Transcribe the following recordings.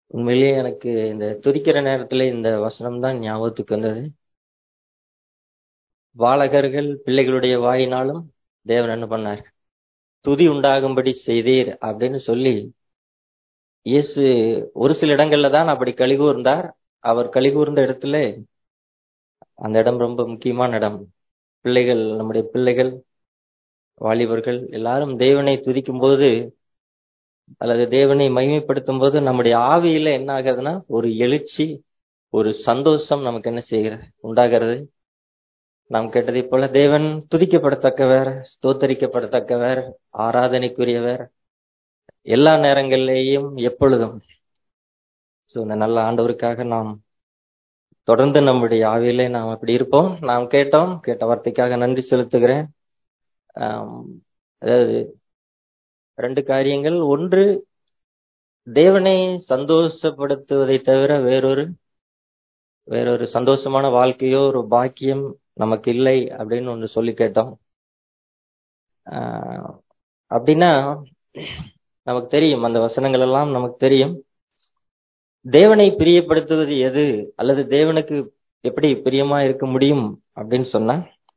உண்மையிலேயே எனக்கு இந்த துதிக்கிற நேரத்துல இந்த வசனம் தான் ஞாபகத்துக்கு வந்தது பாலகர்கள் பிள்ளைகளுடைய வாயினாலும் தேவன் என்ன பண்ணார் துதி உண்டாகும்படி செய்தீர் அப்படின்னு சொல்லி இயேசு ஒரு சில இடங்கள்ல தான் அப்படி கலிகூர்ந்தார் அவர் கலிகூர்ந்த இடத்துல அந்த இடம் ரொம்ப முக்கியமான இடம் பிள்ளைகள் நம்முடைய பிள்ளைகள் வாலிபர்கள் எல்லாரும் தேவனை துதிக்கும் போது அல்லது தேவனை மகிமைப்படுத்தும் போது நம்முடைய ஆவியில என்ன ஆகுதுன்னா ஒரு எழுச்சி ஒரு சந்தோஷம் நமக்கு என்ன செய்கிறது உண்டாகிறது நாம் கேட்டதை போல தேவன் துதிக்கப்படத்தக்கவர் ஸ்தோத்தரிக்கப்படத்தக்கவர் ஆராதனைக்குரியவர் எல்லா நேரங்களிலேயும் எப்பொழுதும் ஸோ இந்த நல்ல ஆண்டவருக்காக நாம் தொடர்ந்து நம்முடைய ஆவியிலே நாம் அப்படி இருப்போம் நாம் கேட்டோம் கேட்ட வார்த்தைக்காக நன்றி செலுத்துகிறேன் அதாவது ரெண்டு காரியங்கள் ஒன்று தேவனை சந்தோஷப்படுத்துவதை தவிர வேறொரு வேறொரு சந்தோஷமான வாழ்க்கையோ ஒரு பாக்கியம் நமக்கு இல்லை அப்படின்னு ஒன்று சொல்லி கேட்டோம் அப்படின்னா நமக்கு தெரியும் அந்த வசனங்கள் எல்லாம் நமக்கு தெரியும் தேவனை பிரியப்படுத்துவது எது அல்லது தேவனுக்கு எப்படி பிரியமா இருக்க முடியும் அப்படின்னு சொன்னா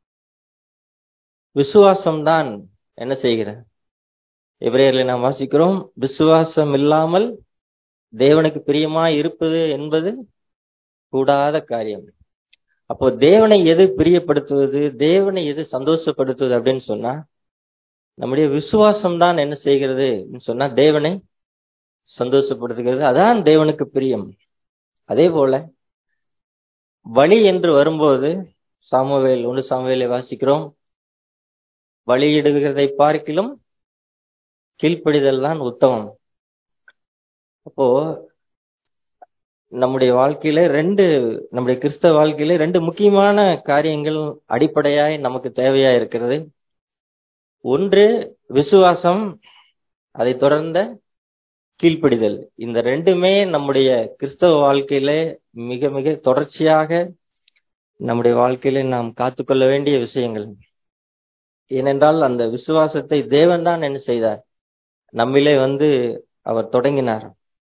விசுவாசம் தான் என்ன செய்கிறது எபிரேயர்ல நாம் வாசிக்கிறோம் விசுவாசம் இல்லாமல் தேவனுக்கு பிரியமா இருப்பது என்பது கூடாத காரியம் அப்போ தேவனை எது பிரியப்படுத்துவது தேவனை எது சந்தோஷப்படுத்துவது அப்படின்னு சொன்னா நம்முடைய விசுவாசம் தான் என்ன செய்கிறது சொன்னா தேவனை சந்தோஷப்படுத்துகிறது அதான் தேவனுக்கு பிரியம் அதே போல வழி என்று வரும்போது சாமுவேல் ஒன்று சாமுவேலை வாசிக்கிறோம் வழியிடுகிறதை பார்க்கிலும் கீழ்ப்படிதல் தான் உத்தமம் அப்போ நம்முடைய வாழ்க்கையில ரெண்டு நம்முடைய கிறிஸ்தவ வாழ்க்கையில ரெண்டு முக்கியமான காரியங்கள் அடிப்படையாய் நமக்கு தேவையா இருக்கிறது ஒன்று விசுவாசம் அதை தொடர்ந்த கீழ்ப்படிதல் இந்த ரெண்டுமே நம்முடைய கிறிஸ்தவ வாழ்க்கையில மிக மிக தொடர்ச்சியாக நம்முடைய வாழ்க்கையில நாம் காத்துக்கொள்ள வேண்டிய விஷயங்கள் ஏனென்றால் அந்த விசுவாசத்தை தேவன் தான் என்ன செய்தார் நம்மிலே வந்து அவர் தொடங்கினார்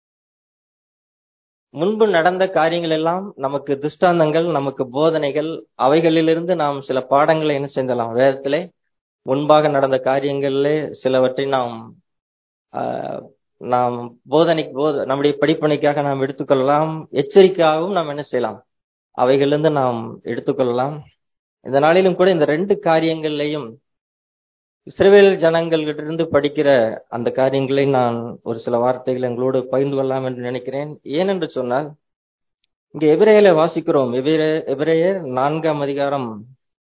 முன்பு நடந்த காரியங்கள் எல்லாம் நமக்கு துஷ்டாந்தங்கள் நமக்கு போதனைகள் அவைகளிலிருந்து நாம் சில பாடங்களை என்ன செஞ்சலாம் வேதத்திலே முன்பாக நடந்த காரியங்களிலே சிலவற்றை நாம் நாம் போதனைக்கு போத நம்முடைய படிப்பனைக்காக நாம் எடுத்துக்கொள்ளலாம் எச்சரிக்கையாகவும் நாம் என்ன செய்யலாம் அவைகளிலிருந்து நாம் எடுத்துக்கொள்ளலாம் இந்த நாளிலும் கூட இந்த ரெண்டு காரியங்கள்லையும் இஸ்ரேல் ஜனங்கள்கிட்ட படிக்கிற அந்த காரியங்களை நான் ஒரு சில வார்த்தைகள் எங்களோடு பகிர்ந்து கொள்ளலாம் என்று நினைக்கிறேன் ஏனென்று சொன்னால் இங்க எபிரேயில வாசிக்கிறோம் எபிரேயர் நான்காம் அதிகாரம்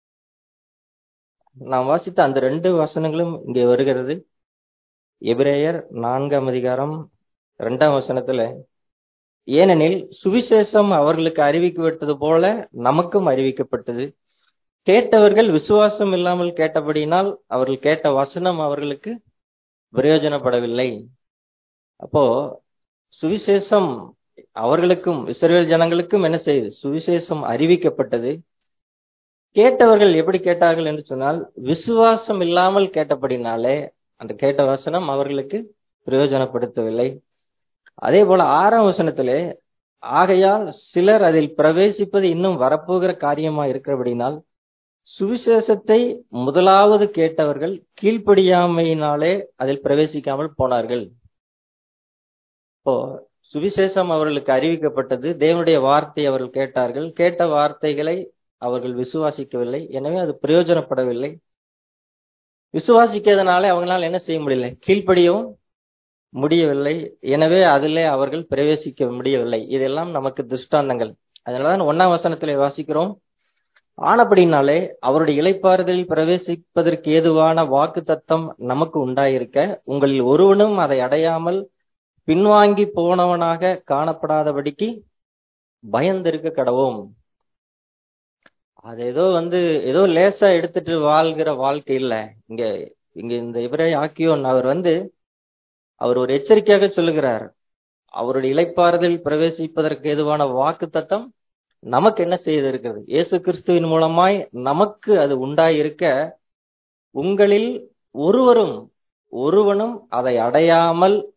நாம் வாசித்த அந்த ரெண்டு வசனங்களும் இங்கே வருகிறது எபிரேயர் நான்காம் அதிகாரம் இரண்டாம் வசனத்துல ஏனெனில் சுவிசேஷம் அவர்களுக்கு அறிவிக்கப்பட்டது போல நமக்கும் அறிவிக்கப்பட்டது கேட்டவர்கள் விசுவாசம் இல்லாமல் கேட்டபடியினால் அவர்கள் கேட்ட வசனம் அவர்களுக்கு பிரயோஜனப்படவில்லை அப்போ சுவிசேஷம் அவர்களுக்கும் இஸ்ரேல் ஜனங்களுக்கும் என்ன செய்யுது சுவிசேஷம் அறிவிக்கப்பட்டது கேட்டவர்கள் எப்படி கேட்டார்கள் என்று சொன்னால் விசுவாசம் இல்லாமல் கேட்டபடினாலே அந்த கேட்ட வசனம் அவர்களுக்கு பிரயோஜனப்படுத்தவில்லை அதே போல ஆறாம் வசனத்திலே ஆகையால் சிலர் அதில் பிரவேசிப்பது இன்னும் வரப்போகிற காரியமா இருக்கிறபடினால் சுவிசேஷத்தை முதலாவது கேட்டவர்கள் கீழ்ப்படியாமையினாலே அதில் பிரவேசிக்காமல் போனார்கள் இப்போ சுவிசேஷம் அவர்களுக்கு அறிவிக்கப்பட்டது தேவனுடைய வார்த்தை அவர்கள் கேட்டார்கள் கேட்ட வார்த்தைகளை அவர்கள் விசுவாசிக்கவில்லை எனவே அது பிரயோஜனப்படவில்லை விசுவாசிக்கிறதுனால அவங்களால என்ன செய்ய முடியல கீழ்ப்படியவும் முடியவில்லை எனவே அதிலே அவர்கள் பிரவேசிக்க முடியவில்லை இதெல்லாம் நமக்கு திருஷ்டாந்தங்கள் அதனாலதான் ஒன்னாம் வசனத்திலே வாசிக்கிறோம் ஆனப்படினாலே அவருடைய இலைப்பாறுதலில் பிரவேசிப்பதற்கு ஏதுவான வாக்கு தத்தம் நமக்கு உண்டாயிருக்க உங்களில் ஒருவனும் அதை அடையாமல் பின்வாங்கி போனவனாக காணப்படாதபடிக்கு பயந்திருக்க கடவோம் அது ஏதோ வந்து ஏதோ லேசா எடுத்துட்டு வாழ்கிற வாழ்க்கை இல்ல இங்க இங்க இந்த இவரே ஆக்கியோன் அவர் வந்து அவர் ஒரு எச்சரிக்கையாக சொல்லுகிறார் அவருடைய இலைப்பாறுதல் பிரவேசிப்பதற்கு ஏதுவான வாக்கு தத்தம் நமக்கு என்ன செய்து இருக்கிறது இயேசு கிறிஸ்துவின் மூலமாய் நமக்கு அது உண்டாயிருக்க உங்களில் ஒருவரும் ஒருவனும் அதை அடையாமல்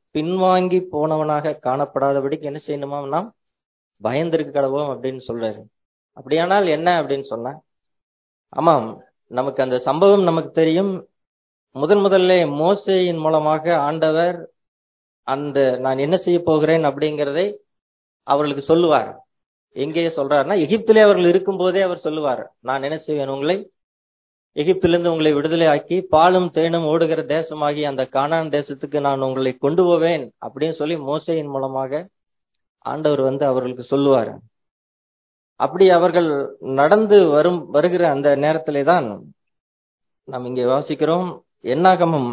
பின்வாங்கி போனவனாக காணப்படாதபடிக்கு என்ன செய்யணுமா நாம் பயந்திருக்க கடவோம் அப்படின்னு சொல்றாரு அப்படியானால் என்ன அப்படின்னு சொன்னா ஆமாம் நமக்கு அந்த சம்பவம் நமக்கு தெரியும் முதன் முதல்ல மோசையின் மூலமாக ஆண்டவர் அந்த நான் என்ன செய்ய போகிறேன் அப்படிங்கிறதை அவர்களுக்கு சொல்லுவார் எங்கே சொல்றாருன்னா எகிப்திலே அவர்கள் இருக்கும் போதே அவர் சொல்லுவார் நான் என்ன செய்வேன் உங்களை எகிப்திலிருந்து உங்களை விடுதலை ஆக்கி பாலும் தேனும் ஓடுகிற தேசமாகி அந்த கானான் தேசத்துக்கு நான் உங்களை கொண்டு போவேன் அப்படின்னு சொல்லி மோசையின் மூலமாக ஆண்டவர் வந்து அவர்களுக்கு சொல்லுவார் அப்படி அவர்கள் நடந்து வரும் வருகிற அந்த நேரத்திலே தான் நாம் இங்கே வாசிக்கிறோம் என்னாகமும்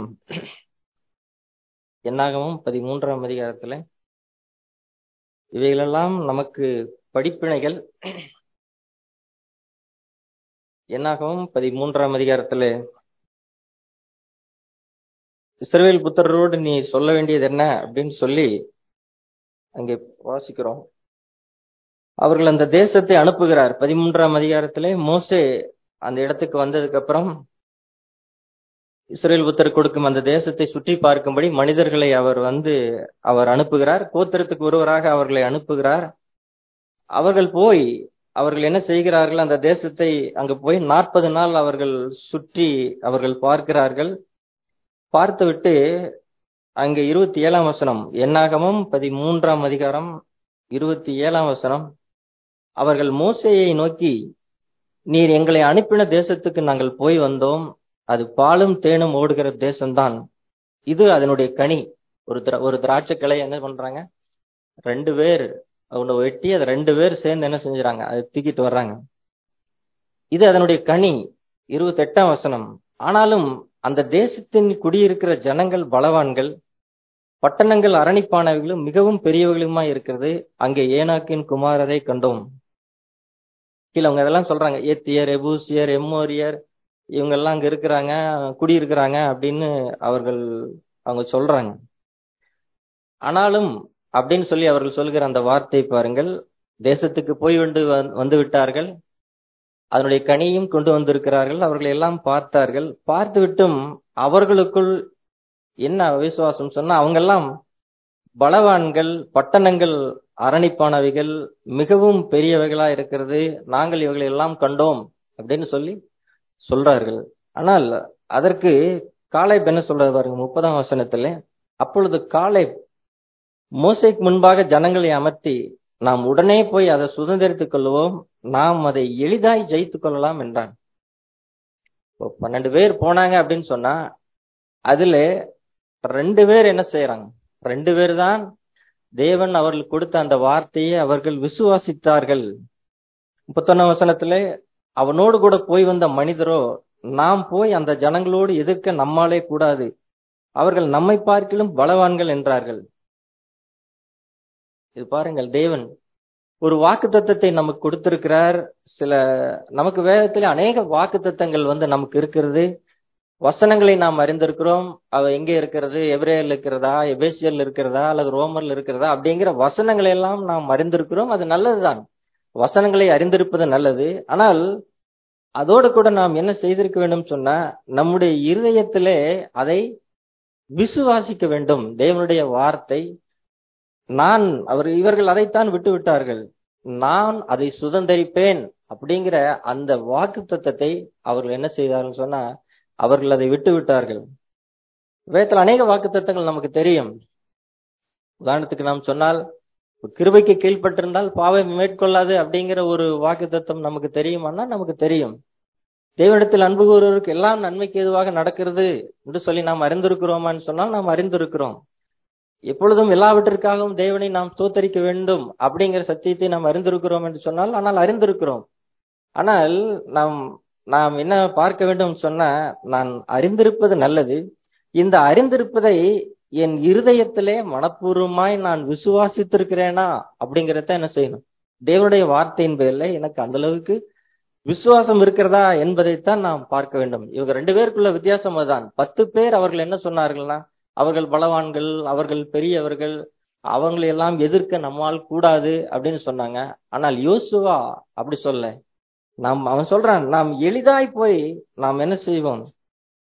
என்னாகமும் பதிமூன்றாம் அதிகாரத்துல இவைகளெல்லாம் நமக்கு படிப்பினைகள் என்னாகவும் பதிமூன்றாம் அதிகாரத்துல இஸ்ரவேல் புத்தரோடு நீ சொல்ல வேண்டியது என்ன அப்படின்னு சொல்லி அங்கே வாசிக்கிறோம் அவர்கள் அந்த தேசத்தை அனுப்புகிறார் பதிமூன்றாம் அதிகாரத்திலே மோசே அந்த இடத்துக்கு வந்ததுக்கு அப்புறம் இஸ்ரேல் புத்தர் கொடுக்கும் அந்த தேசத்தை சுற்றி பார்க்கும்படி மனிதர்களை அவர் வந்து அவர் அனுப்புகிறார் கோத்திரத்துக்கு ஒருவராக அவர்களை அனுப்புகிறார் அவர்கள் போய் அவர்கள் என்ன செய்கிறார்கள் அந்த தேசத்தை அங்கு போய் நாற்பது நாள் அவர்கள் சுற்றி அவர்கள் பார்க்கிறார்கள் பார்த்துவிட்டு அங்கே இருபத்தி ஏழாம் வசனம் என்னாகமும் பதிமூன்றாம் அதிகாரம் இருபத்தி ஏழாம் வசனம் அவர்கள் மோசையை நோக்கி நீர் எங்களை அனுப்பின தேசத்துக்கு நாங்கள் போய் வந்தோம் அது பாலும் தேனும் ஓடுகிற தேசம்தான் இது அதனுடைய கனி ஒரு திரா ஒரு திராட்சை கிளை என்ன பண்றாங்க ரெண்டு பேர் அவனை வெட்டி அதை ரெண்டு பேர் சேர்ந்து என்ன செஞ்சுறாங்க அதை தூக்கிட்டு வர்றாங்க இது அதனுடைய கனி இருபத்தி எட்டாம் வசனம் ஆனாலும் அந்த தேசத்தின் குடியிருக்கிற ஜனங்கள் பலவான்கள் பட்டணங்கள் அரணிப்பானவைகளும் மிகவும் பெரியவர்களுமா இருக்கிறது அங்கே ஏனாக்கின் குமாரரை கண்டோம் கீழே அவங்க அதெல்லாம் சொல்றாங்க ஏத்தியர் எபூசியர் எம்மோரியர் இவங்க எல்லாம் அங்க இருக்கிறாங்க குடியிருக்கிறாங்க அப்படின்னு அவர்கள் அவங்க சொல்றாங்க ஆனாலும் அப்படின்னு சொல்லி அவர்கள் சொல்கிற அந்த வார்த்தை பாருங்கள் தேசத்துக்கு போய் வந்து வந்து விட்டார்கள் அதனுடைய கனியும் கொண்டு வந்திருக்கிறார்கள் அவர்கள் எல்லாம் பார்த்தார்கள் பார்த்து விட்டும் அவர்களுக்குள் என்ன அவிசுவாசம் சொன்னா அவங்க எல்லாம் பலவான்கள் பட்டணங்கள் அரணிப்பானவைகள் மிகவும் பெரியவைகளா இருக்கிறது நாங்கள் இவர்களை எல்லாம் கண்டோம் அப்படின்னு சொல்லி சொல்றார்கள் ஆனால் அதற்கு காலை என்ன சொல்றது பாருங்க முப்பதாம் வசனத்துல அப்பொழுது காலை மோசைக்கு முன்பாக ஜனங்களை அமர்த்தி நாம் உடனே போய் அதை சுதந்திரித்துக் கொள்வோம் நாம் அதை எளிதாய் ஜெயித்துக் கொள்ளலாம் என்றான் பன்னெண்டு பேர் போனாங்க அப்படின்னு சொன்னா அதுல ரெண்டு பேர் என்ன செய்யறாங்க ரெண்டு பேர் தான் தேவன் அவர்களுக்கு கொடுத்த அந்த வார்த்தையை அவர்கள் விசுவாசித்தார்கள் முப்பத்தொன்னாம் வசனத்துல அவனோடு கூட போய் வந்த மனிதரோ நாம் போய் அந்த ஜனங்களோடு எதிர்க்க நம்மாலே கூடாது அவர்கள் நம்மை பார்க்கிலும் பலவான்கள் என்றார்கள் இது பாருங்கள் தேவன் ஒரு வாக்கு தத்தத்தை நமக்கு கொடுத்திருக்கிறார் சில நமக்கு வேதத்துல அநேக வாக்கு தத்தங்கள் வந்து நமக்கு இருக்கிறது வசனங்களை நாம் அறிந்திருக்கிறோம் அவ எங்க இருக்கிறது எவ்ரேல் இருக்கிறதா எபேசியல் இருக்கிறதா அல்லது ரோமர்ல இருக்கிறதா அப்படிங்கிற வசனங்களை எல்லாம் நாம் அறிந்திருக்கிறோம் அது நல்லதுதான் வசனங்களை அறிந்திருப்பது நல்லது ஆனால் அதோடு கூட நாம் என்ன செய்திருக்க வேண்டும் சொன்னா நம்முடைய இருதயத்திலே அதை விசுவாசிக்க வேண்டும் தேவனுடைய வார்த்தை நான் அவர் இவர்கள் அதைத்தான் விட்டு விட்டார்கள் நான் அதை சுதந்திரிப்பேன் அப்படிங்கிற அந்த வாக்கு தத்தத்தை அவர்கள் என்ன செய்தார்கள் சொன்னா அவர்கள் அதை விட்டு விட்டார்கள் வேதத்தில் அநேக வாக்கு தத்தங்கள் நமக்கு தெரியும் உதாரணத்துக்கு நாம் சொன்னால் கிருபைக்கு கீழ்பட்டிருந்தால் பாவை மேற்கொள்ளாது அப்படிங்கிற ஒரு வாக்கு தத்துவம் நமக்கு தெரியுமானா நமக்கு தெரியும் தேவனிடத்தில் அன்பு கூறுவதற்கு எல்லாம் நன்மைக்கு எதுவாக நடக்கிறது என்று சொல்லி நாம் அறிந்திருக்கிறோமான்னு சொன்னால் நாம் அறிந்திருக்கிறோம் எப்பொழுதும் எல்லாவற்றிற்காகவும் தேவனை நாம் தோத்தரிக்க வேண்டும் அப்படிங்கிற சத்தியத்தை நாம் அறிந்திருக்கிறோம் என்று சொன்னால் ஆனால் அறிந்திருக்கிறோம் ஆனால் நாம் நாம் என்ன பார்க்க வேண்டும் சொன்னா நான் அறிந்திருப்பது நல்லது இந்த அறிந்திருப்பதை என் இருதயத்திலே மனப்பூர்வமாய் நான் விசுவாசித்திருக்கிறேனா அப்படிங்கறத என்ன செய்யணும் தேவனுடைய வார்த்தையின் பேர்ல எனக்கு அந்த அளவுக்கு விசுவாசம் இருக்கிறதா என்பதைத்தான் நாம் பார்க்க வேண்டும் இவங்க ரெண்டு பேருக்குள்ள வித்தியாசம் அதுதான் பத்து பேர் அவர்கள் என்ன சொன்னார்கள்னா அவர்கள் பலவான்கள் அவர்கள் பெரியவர்கள் அவங்களை எல்லாம் எதிர்க்க நம்மால் கூடாது அப்படின்னு சொன்னாங்க ஆனால் யோசுவா அப்படி சொல்ல நாம் அவன் சொல்றான் நாம் எளிதாய் போய் நாம் என்ன செய்வோம்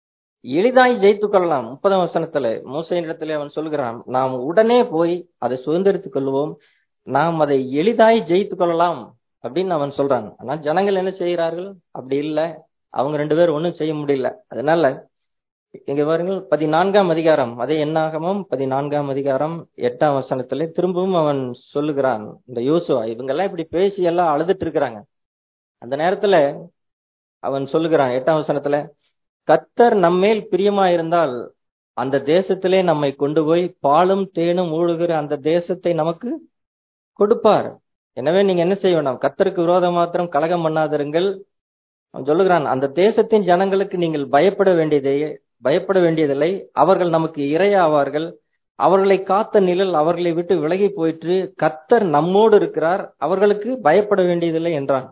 எளிதாய் ஜெயித்துக் கொள்ளலாம் முப்பதாம் வசனத்துல மோசையிடத்துல அவன் சொல்கிறான் நாம் உடனே போய் அதை சுதந்திரித்துக் கொள்வோம் நாம் அதை எளிதாய் ஜெயித்துக் கொள்ளலாம் அப்படின்னு அவன் சொல்றான் ஆனா ஜனங்கள் என்ன செய்கிறார்கள் அப்படி இல்லை அவங்க ரெண்டு பேரும் ஒன்றும் செய்ய முடியல அதனால இங்க பாருங்கள் பதினான்காம் அதிகாரம் அதே என்னாகமும் பதினான்காம் அதிகாரம் எட்டாம் வசனத்துல திரும்பவும் அவன் சொல்லுகிறான் இந்த யோசுவா இவங்க எல்லாம் இப்படி பேசி எல்லாம் அழுதுட்டு இருக்கிறாங்க அந்த நேரத்துல அவன் சொல்லுகிறான் எட்டாம் வசனத்துல கத்தர் நம்மேல் பிரியமா இருந்தால் அந்த தேசத்திலே நம்மை கொண்டு போய் பாலும் தேனும் ஊழுகிற அந்த தேசத்தை நமக்கு கொடுப்பார் எனவே நீங்க என்ன செய்ய வேண்டாம் கத்தருக்கு விரோதம் மாத்திரம் கலகம் பண்ணாதிருங்கள் அவன் சொல்லுகிறான் அந்த தேசத்தின் ஜனங்களுக்கு நீங்கள் பயப்பட வேண்டியதே பயப்பட வேண்டியதில்லை அவர்கள் நமக்கு இரையாவார்கள் அவர்களை காத்த நிழல் அவர்களை விட்டு விலகி போயிற்று கத்தர் நம்மோடு இருக்கிறார் அவர்களுக்கு பயப்பட வேண்டியதில்லை என்றான்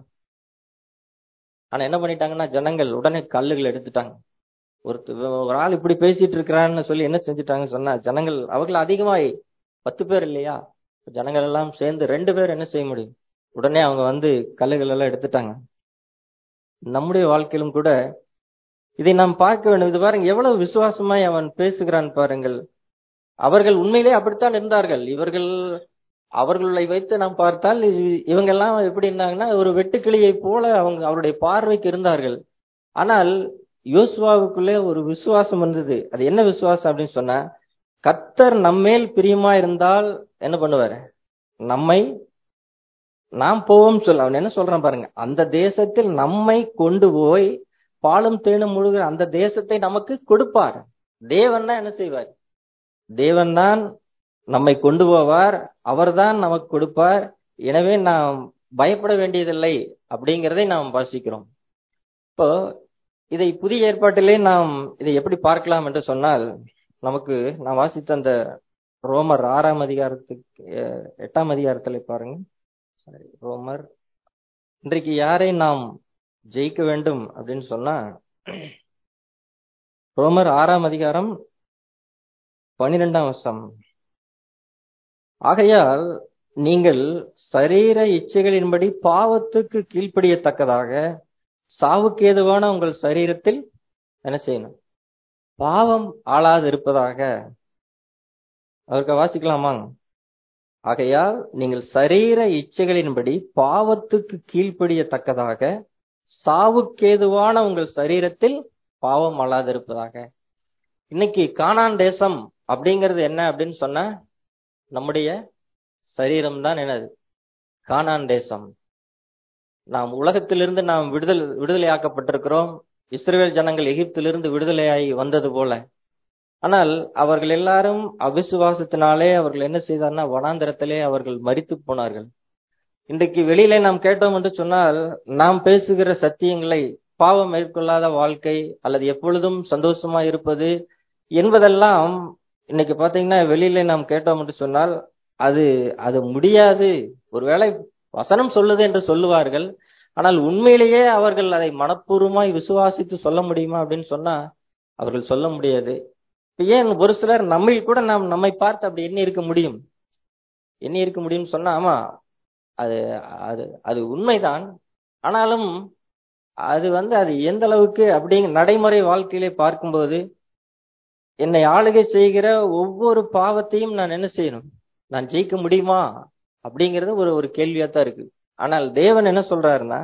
ஆனா என்ன பண்ணிட்டாங்கன்னா ஜனங்கள் உடனே கல்லுகள் எடுத்துட்டாங்க ஒருத்தர் ஒரு ஆள் இப்படி பேசிட்டு இருக்கிறான்னு சொல்லி என்ன செஞ்சுட்டாங்க சொன்னா ஜனங்கள் அவர்கள் அதிகமாய் பத்து பேர் இல்லையா ஜனங்கள் எல்லாம் சேர்ந்து ரெண்டு பேர் என்ன செய்ய முடியும் உடனே அவங்க வந்து கல்லுகள் எல்லாம் எடுத்துட்டாங்க நம்முடைய வாழ்க்கையிலும் கூட இதை நாம் பார்க்க வேண்டும் இது பாருங்க எவ்வளவு விசுவாசமாய் அவன் பேசுகிறான் பாருங்கள் அவர்கள் உண்மையிலே அப்படித்தான் இருந்தார்கள் இவர்கள் அவர்களை வைத்து நாம் பார்த்தால் இவங்க எல்லாம் எப்படி இருந்தாங்கன்னா ஒரு வெட்டுக்கிளியை போல அவங்க அவருடைய பார்வைக்கு இருந்தார்கள் ஆனால் யோசுவாவுக்குள்ளே ஒரு விசுவாசம் வந்தது அது என்ன விசுவாசம் அப்படின்னு சொன்னா கத்தர் நம்மேல் பிரியமா இருந்தால் என்ன பண்ணுவாரு நம்மை நாம் போவோம் சொல்ல அவன் என்ன சொல்றான் பாருங்க அந்த தேசத்தில் நம்மை கொண்டு போய் பாலும் தேனும் முழுகிற அந்த தேசத்தை நமக்கு கொடுப்பார் தேவன் தான் என்ன செய்வார் தேவன் தான் நம்மை கொண்டு போவார் அவர்தான் நமக்கு கொடுப்பார் எனவே நாம் பயப்பட வேண்டியதில்லை அப்படிங்கிறதை நாம் வாசிக்கிறோம் இப்போ இதை புதிய ஏற்பாட்டிலே நாம் இதை எப்படி பார்க்கலாம் என்று சொன்னால் நமக்கு நான் வாசித்த அந்த ரோமர் ஆறாம் அதிகாரத்துக்கு எட்டாம் அதிகாரத்தில் பாருங்க சாரி ரோமர் இன்றைக்கு யாரை நாம் ஜெயிக்க வேண்டும் அப்படின்னு சொன்னா ரோமர் ஆறாம் அதிகாரம் பனிரெண்டாம் வருஷம் ஆகையால் நீங்கள் சரீர இச்சைகளின்படி பாவத்துக்கு கீழ்ப்படியத்தக்கதாக சாவுக்கேதுவான உங்கள் சரீரத்தில் என்ன செய்யணும் பாவம் ஆளாது இருப்பதாக அவருக்கு வாசிக்கலாமாங்க ஆகையால் நீங்கள் சரீர இச்சைகளின்படி பாவத்துக்கு கீழ்ப்படியத்தக்கதாக சாவுக்கேதுவான உங்கள் சரீரத்தில் பாவம் அல்லாது இருப்பதாக இன்னைக்கு கானான் தேசம் அப்படிங்கிறது என்ன அப்படின்னு சொன்ன நம்முடைய சரீரம் தான் என்னது கானான் தேசம் நாம் உலகத்திலிருந்து நாம் விடுதலை விடுதலையாக்கப்பட்டிருக்கிறோம் இஸ்ரேல் ஜனங்கள் எகிப்திலிருந்து விடுதலையாகி வந்தது போல ஆனால் அவர்கள் எல்லாரும் அவிசுவாசத்தினாலே அவர்கள் என்ன செய்தார்னா வனாந்திரத்திலே அவர்கள் மறித்து போனார்கள் இன்றைக்கு வெளியிலே நாம் கேட்டோம் என்று சொன்னால் நாம் பேசுகிற சத்தியங்களை பாவம் மேற்கொள்ளாத வாழ்க்கை அல்லது எப்பொழுதும் சந்தோஷமா இருப்பது என்பதெல்லாம் இன்னைக்கு பாத்தீங்கன்னா வெளியில நாம் கேட்டோம் என்று சொன்னால் அது அது முடியாது ஒருவேளை வசனம் சொல்லுது என்று சொல்லுவார்கள் ஆனால் உண்மையிலேயே அவர்கள் அதை மனப்பூர்வமாய் விசுவாசித்து சொல்ல முடியுமா அப்படின்னு சொன்னா அவர்கள் சொல்ல முடியாது ஏன் ஒரு சிலர் நம்ம கூட நாம் நம்மை பார்த்து அப்படி எண்ணி இருக்க முடியும் எண்ணி இருக்க முடியும்னு சொன்னா ஆமா அது அது அது உண்மைதான் ஆனாலும் அது வந்து அது எந்த அளவுக்கு அப்படிங்க நடைமுறை வாழ்க்கையிலே பார்க்கும்போது என்னை ஆளுகை செய்கிற ஒவ்வொரு பாவத்தையும் நான் என்ன செய்யணும் நான் ஜெயிக்க முடியுமா அப்படிங்கிறது ஒரு ஒரு கேள்வியா தான் இருக்கு ஆனால் தேவன் என்ன சொல்றாருன்னா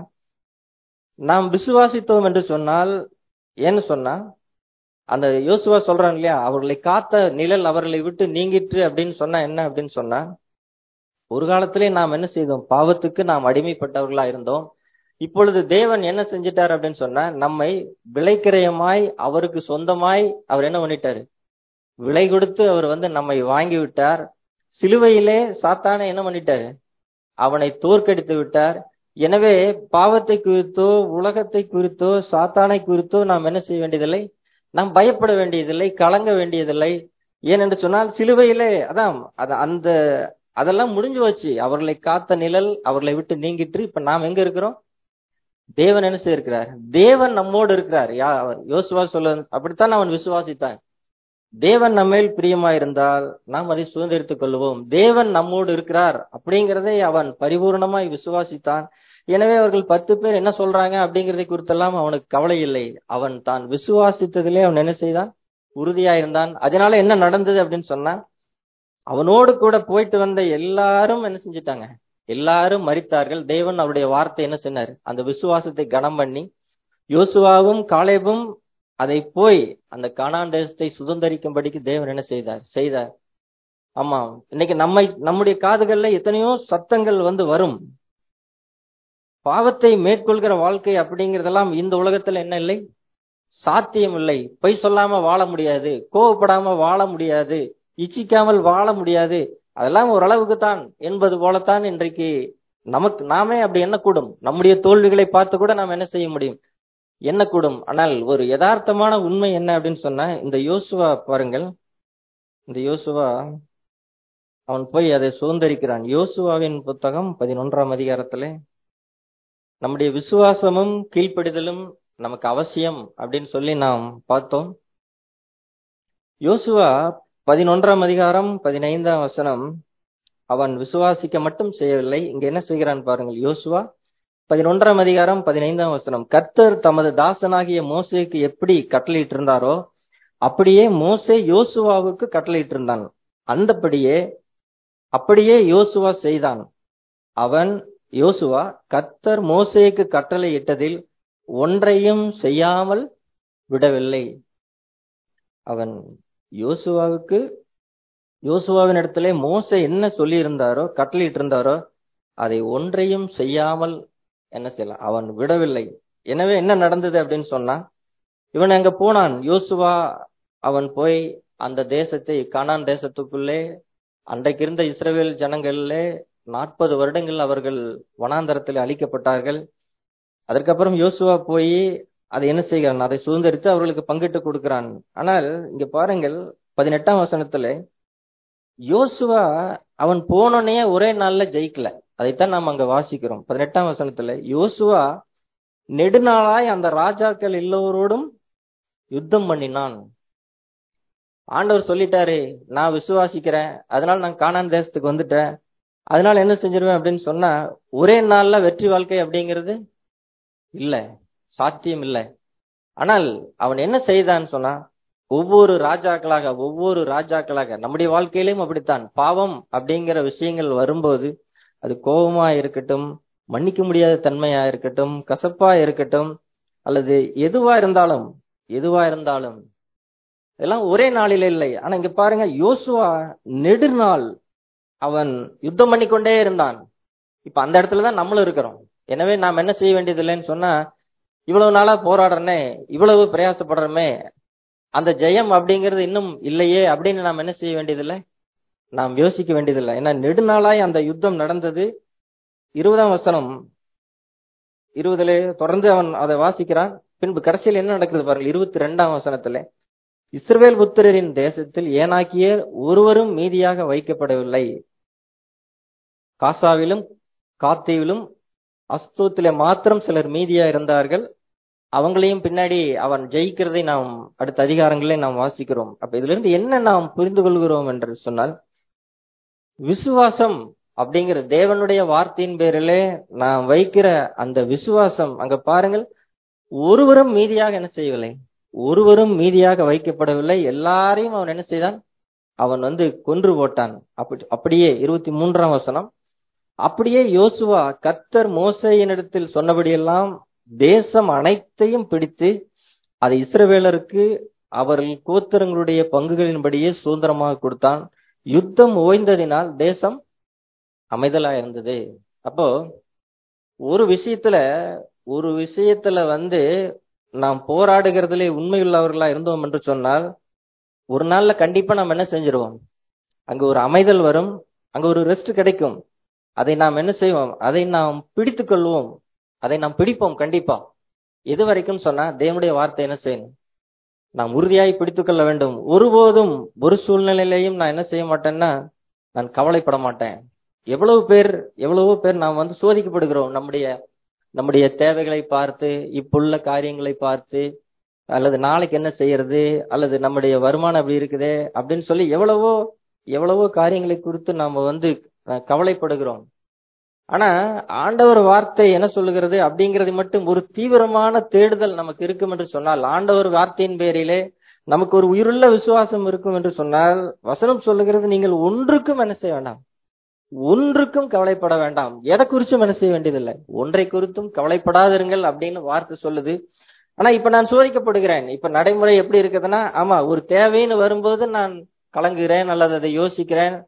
நாம் விசுவாசித்தோம் என்று சொன்னால் ஏன்னு சொன்னா அந்த யோசுவா சொல்றான் இல்லையா அவர்களை காத்த நிழல் அவர்களை விட்டு நீங்கிற்று அப்படின்னு சொன்னா என்ன அப்படின்னு சொன்னா ஒரு காலத்திலே நாம் என்ன செய்தோம் பாவத்துக்கு நாம் அடிமைப்பட்டவர்களா இருந்தோம் இப்பொழுது தேவன் என்ன செஞ்சிட்டார் அப்படின்னு சொன்னா நம்மை விலைக்கிரயமாய் அவருக்கு சொந்தமாய் அவர் என்ன பண்ணிட்டாரு விலை கொடுத்து அவர் வந்து நம்மை வாங்கி விட்டார் சிலுவையிலே சாத்தான என்ன பண்ணிட்டாரு அவனை தோற்கடித்து விட்டார் எனவே பாவத்தை குறித்தோ உலகத்தை குறித்தோ சாத்தானை குறித்தோ நாம் என்ன செய்ய வேண்டியதில்லை நாம் பயப்பட வேண்டியதில்லை கலங்க வேண்டியதில்லை ஏனென்று சொன்னால் சிலுவையிலே அதான் அது அந்த அதெல்லாம் முடிஞ்சு வச்சு அவர்களை காத்த நிழல் அவர்களை விட்டு நீங்கிட்டு இப்ப நாம் எங்க இருக்கிறோம் தேவன் என்ன செய்திருக்கிறார் தேவன் நம்மோடு இருக்கிறார் யா அவர் யோசுவா சொல்ல அப்படித்தான் அவன் விசுவாசித்தான் தேவன் நம்மேல் பிரியமா இருந்தால் நாம் அதை சுதந்திரித்துக் கொள்வோம் தேவன் நம்மோடு இருக்கிறார் அப்படிங்கிறதை அவன் பரிபூர்ணமாய் விசுவாசித்தான் எனவே அவர்கள் பத்து பேர் என்ன சொல்றாங்க அப்படிங்கறதை குறித்தெல்லாம் அவனுக்கு கவலை இல்லை அவன் தான் விசுவாசித்ததிலே அவன் என்ன செய்தான் உறுதியா இருந்தான் அதனால என்ன நடந்தது அப்படின்னு சொன்னா அவனோடு கூட போயிட்டு வந்த எல்லாரும் என்ன செஞ்சிட்டாங்க எல்லாரும் மரித்தார்கள் தேவன் அவருடைய வார்த்தை என்ன சொன்னார் அந்த விசுவாசத்தை கனம் பண்ணி யோசுவாவும் காலேபும் அதை போய் அந்த கானான் தேசத்தை சுதந்திரிக்கும்படிக்கு தேவன் என்ன செய்தார் செய்தார் ஆமா இன்னைக்கு நம்மை நம்முடைய காதுகள்ல எத்தனையோ சத்தங்கள் வந்து வரும் பாவத்தை மேற்கொள்கிற வாழ்க்கை அப்படிங்கறதெல்லாம் இந்த உலகத்துல என்ன இல்லை சாத்தியம் இல்லை பொய் சொல்லாம வாழ முடியாது கோவப்படாம வாழ முடியாது இச்சிக்காமல் வாழ முடியாது அதெல்லாம் ஓரளவுக்கு தான் என்பது போலத்தான் இன்றைக்கு நமக்கு நாமே அப்படி எண்ணக்கூடும் நம்முடைய தோல்விகளை பார்த்து கூட நாம் என்ன செய்ய முடியும் எண்ணக்கூடும் ஆனால் ஒரு யதார்த்தமான உண்மை என்ன அப்படின்னு சொன்னா இந்த யோசுவா பாருங்கள் இந்த யோசுவா அவன் போய் அதை சுதந்திரிக்கிறான் யோசுவாவின் புத்தகம் பதினொன்றாம் அதிகாரத்திலே நம்முடைய விசுவாசமும் கீழ்ப்படிதலும் நமக்கு அவசியம் அப்படின்னு சொல்லி நாம் பார்த்தோம் யோசுவா பதினொன்றாம் அதிகாரம் பதினைந்தாம் வசனம் அவன் விசுவாசிக்க மட்டும் செய்யவில்லை இங்க என்ன செய்கிறான் பாருங்கள் யோசுவா பதினொன்றாம் அதிகாரம் பதினைந்தாம் வசனம் கர்த்தர் தமது தாசனாகிய மோசேக்கு எப்படி கட்டளையிட்டு இருந்தாரோ அப்படியே மோசே யோசுவாவுக்கு கட்டளையிட்டு இருந்தான் அந்தபடியே அப்படியே யோசுவா செய்தான் அவன் யோசுவா கர்த்தர் மோசேக்கு கட்டளை இட்டதில் ஒன்றையும் செய்யாமல் விடவில்லை அவன் யோசுவாவுக்கு யோசுவாவின் இடத்துல மோசே என்ன சொல்லி இருந்தாரோ கட்டளையிட்டு இருந்தாரோ அதை ஒன்றையும் செய்யாமல் என்ன செய்யலாம் அவன் விடவில்லை எனவே என்ன நடந்தது அப்படின்னு சொன்னா இவன் அங்க போனான் யோசுவா அவன் போய் அந்த தேசத்தை கானான் தேசத்துக்குள்ளே அன்றைக்கு இருந்த இஸ்ரேல் ஜனங்களிலே நாற்பது வருடங்கள் அவர்கள் வனாந்தரத்தில் அழிக்கப்பட்டார்கள் அதற்கப்புறம் யோசுவா போய் அதை என்ன செய்கிறான் அதை சுதந்திரித்து அவர்களுக்கு பங்கிட்டு கொடுக்கிறான் ஆனால் இங்க பாருங்கள் பதினெட்டாம் வசனத்துல யோசுவா அவன் போனோடனே ஒரே நாள்ல ஜெயிக்கல அதைத்தான் நாம் அங்க வாசிக்கிறோம் பதினெட்டாம் வசனத்துல யோசுவா நெடுநாளாய் அந்த ராஜாக்கள் எல்லோரோடும் யுத்தம் பண்ணினான் ஆண்டவர் சொல்லிட்டாரு நான் விசுவாசிக்கிறேன் அதனால நான் காணான் தேசத்துக்கு வந்துட்டேன் அதனால என்ன செஞ்சிருவேன் அப்படின்னு சொன்னா ஒரே நாள்ல வெற்றி வாழ்க்கை அப்படிங்கிறது இல்ல சாத்தியம் இல்லை ஆனால் அவன் என்ன செய்தான்னு சொன்னா ஒவ்வொரு ராஜாக்களாக ஒவ்வொரு ராஜாக்களாக நம்முடைய வாழ்க்கையிலும் அப்படித்தான் பாவம் அப்படிங்கிற விஷயங்கள் வரும்போது அது கோபமா இருக்கட்டும் மன்னிக்க முடியாத தன்மையா இருக்கட்டும் கசப்பா இருக்கட்டும் அல்லது எதுவா இருந்தாலும் எதுவா இருந்தாலும் இதெல்லாம் ஒரே நாளில இல்லை ஆனா இங்க பாருங்க யோசுவா நெடுநாள் அவன் யுத்தம் பண்ணிக்கொண்டே இருந்தான் இப்ப அந்த இடத்துலதான் நம்மளும் இருக்கிறோம் எனவே நாம் என்ன செய்ய வேண்டியது இல்லைன்னு சொன்னா இவ்வளவு நாளா போராடுறனே இவ்வளவு பிரயாசப்படுறோமே அந்த ஜெயம் அப்படிங்கிறது இன்னும் இல்லையே அப்படின்னு நாம் என்ன செய்ய வேண்டியதில்லை நாம் யோசிக்க வேண்டியதில்லை ஏன்னா நெடுநாளாய் அந்த யுத்தம் நடந்தது இருபதாம் வசனம் இருபதுல தொடர்ந்து அவன் அதை வாசிக்கிறான் பின்பு கடைசியில் என்ன நடக்குது பாருங்கள் இருபத்தி ரெண்டாம் வசனத்துல இஸ்ரவேல் புத்திரரின் தேசத்தில் ஏனாக்கியர் ஒருவரும் மீதியாக வைக்கப்படவில்லை காசாவிலும் காத்தீவிலும் அஸ்தூத்திலே மாத்திரம் சிலர் மீதியா இருந்தார்கள் அவங்களையும் பின்னாடி அவன் ஜெயிக்கிறதை நாம் அடுத்த அதிகாரங்களே நாம் வாசிக்கிறோம் அப்ப இதுல இருந்து என்ன நாம் புரிந்து கொள்கிறோம் என்று சொன்னால் விசுவாசம் அப்படிங்கிற தேவனுடைய வார்த்தையின் பேரிலே நாம் வைக்கிற அந்த விசுவாசம் அங்க பாருங்கள் ஒருவரும் மீதியாக என்ன செய்யவில்லை ஒருவரும் மீதியாக வைக்கப்படவில்லை எல்லாரையும் அவன் என்ன செய்தான் அவன் வந்து கொன்று போட்டான் அப்படி அப்படியே இருபத்தி மூன்றாம் வசனம் அப்படியே யோசுவா கர்த்தர் மோசையினிடத்தில் சொன்னபடியெல்லாம் தேசம் அனைத்தையும் பிடித்து அதை இஸ்ரவேலருக்கு அவர்கள் கோத்திரங்களுடைய பங்குகளின்படியே சுதந்திரமாக கொடுத்தான் யுத்தம் ஓய்ந்ததினால் தேசம் அமைதலா இருந்தது அப்போ ஒரு விஷயத்துல ஒரு விஷயத்துல வந்து நாம் போராடுகிறதுலே உண்மையுள்ளவர்களா இருந்தோம் என்று சொன்னால் ஒரு நாள்ல கண்டிப்பா நாம் என்ன செஞ்சிருவோம் அங்க ஒரு அமைதல் வரும் அங்க ஒரு ரெஸ்ட் கிடைக்கும் அதை நாம் என்ன செய்வோம் அதை நாம் பிடித்து கொள்வோம் அதை நாம் பிடிப்போம் கண்டிப்பா எது வரைக்கும் சொன்னா தேவனுடைய வார்த்தை என்ன செய்யணும் நாம் உறுதியாய் பிடித்துக் கொள்ள வேண்டும் ஒருபோதும் ஒரு சூழ்நிலையிலையும் நான் என்ன செய்ய மாட்டேன்னா நான் கவலைப்பட மாட்டேன் எவ்வளவு பேர் எவ்வளவோ பேர் நாம் வந்து சோதிக்கப்படுகிறோம் நம்முடைய நம்முடைய தேவைகளை பார்த்து இப்புள்ள காரியங்களை பார்த்து அல்லது நாளைக்கு என்ன செய்யறது அல்லது நம்முடைய வருமானம் அப்படி இருக்குதே அப்படின்னு சொல்லி எவ்வளவோ எவ்வளவோ காரியங்களை குறித்து நாம வந்து கவலைப்படுகிறோம் ஆனா ஆண்டவர் வார்த்தை என்ன சொல்லுகிறது அப்படிங்கிறது மட்டும் ஒரு தீவிரமான தேடுதல் நமக்கு இருக்கும் என்று சொன்னால் ஆண்டவர் வார்த்தையின் பேரிலே நமக்கு ஒரு உயிருள்ள விசுவாசம் இருக்கும் என்று சொன்னால் வசனம் சொல்லுகிறது நீங்கள் ஒன்றுக்கும் என்ன செய்ய வேண்டாம் ஒன்றுக்கும் கவலைப்பட வேண்டாம் எதை குறிச்சும் என்ன செய்ய வேண்டியதில்லை ஒன்றை குறித்தும் கவலைப்படாதிருங்கள் அப்படின்னு வார்த்தை சொல்லுது ஆனா இப்ப நான் சோதிக்கப்படுகிறேன் இப்ப நடைமுறை எப்படி இருக்குதுன்னா ஆமா ஒரு தேவைன்னு வரும்போது நான் கலங்குகிறேன் அல்லது அதை யோசிக்கிறேன்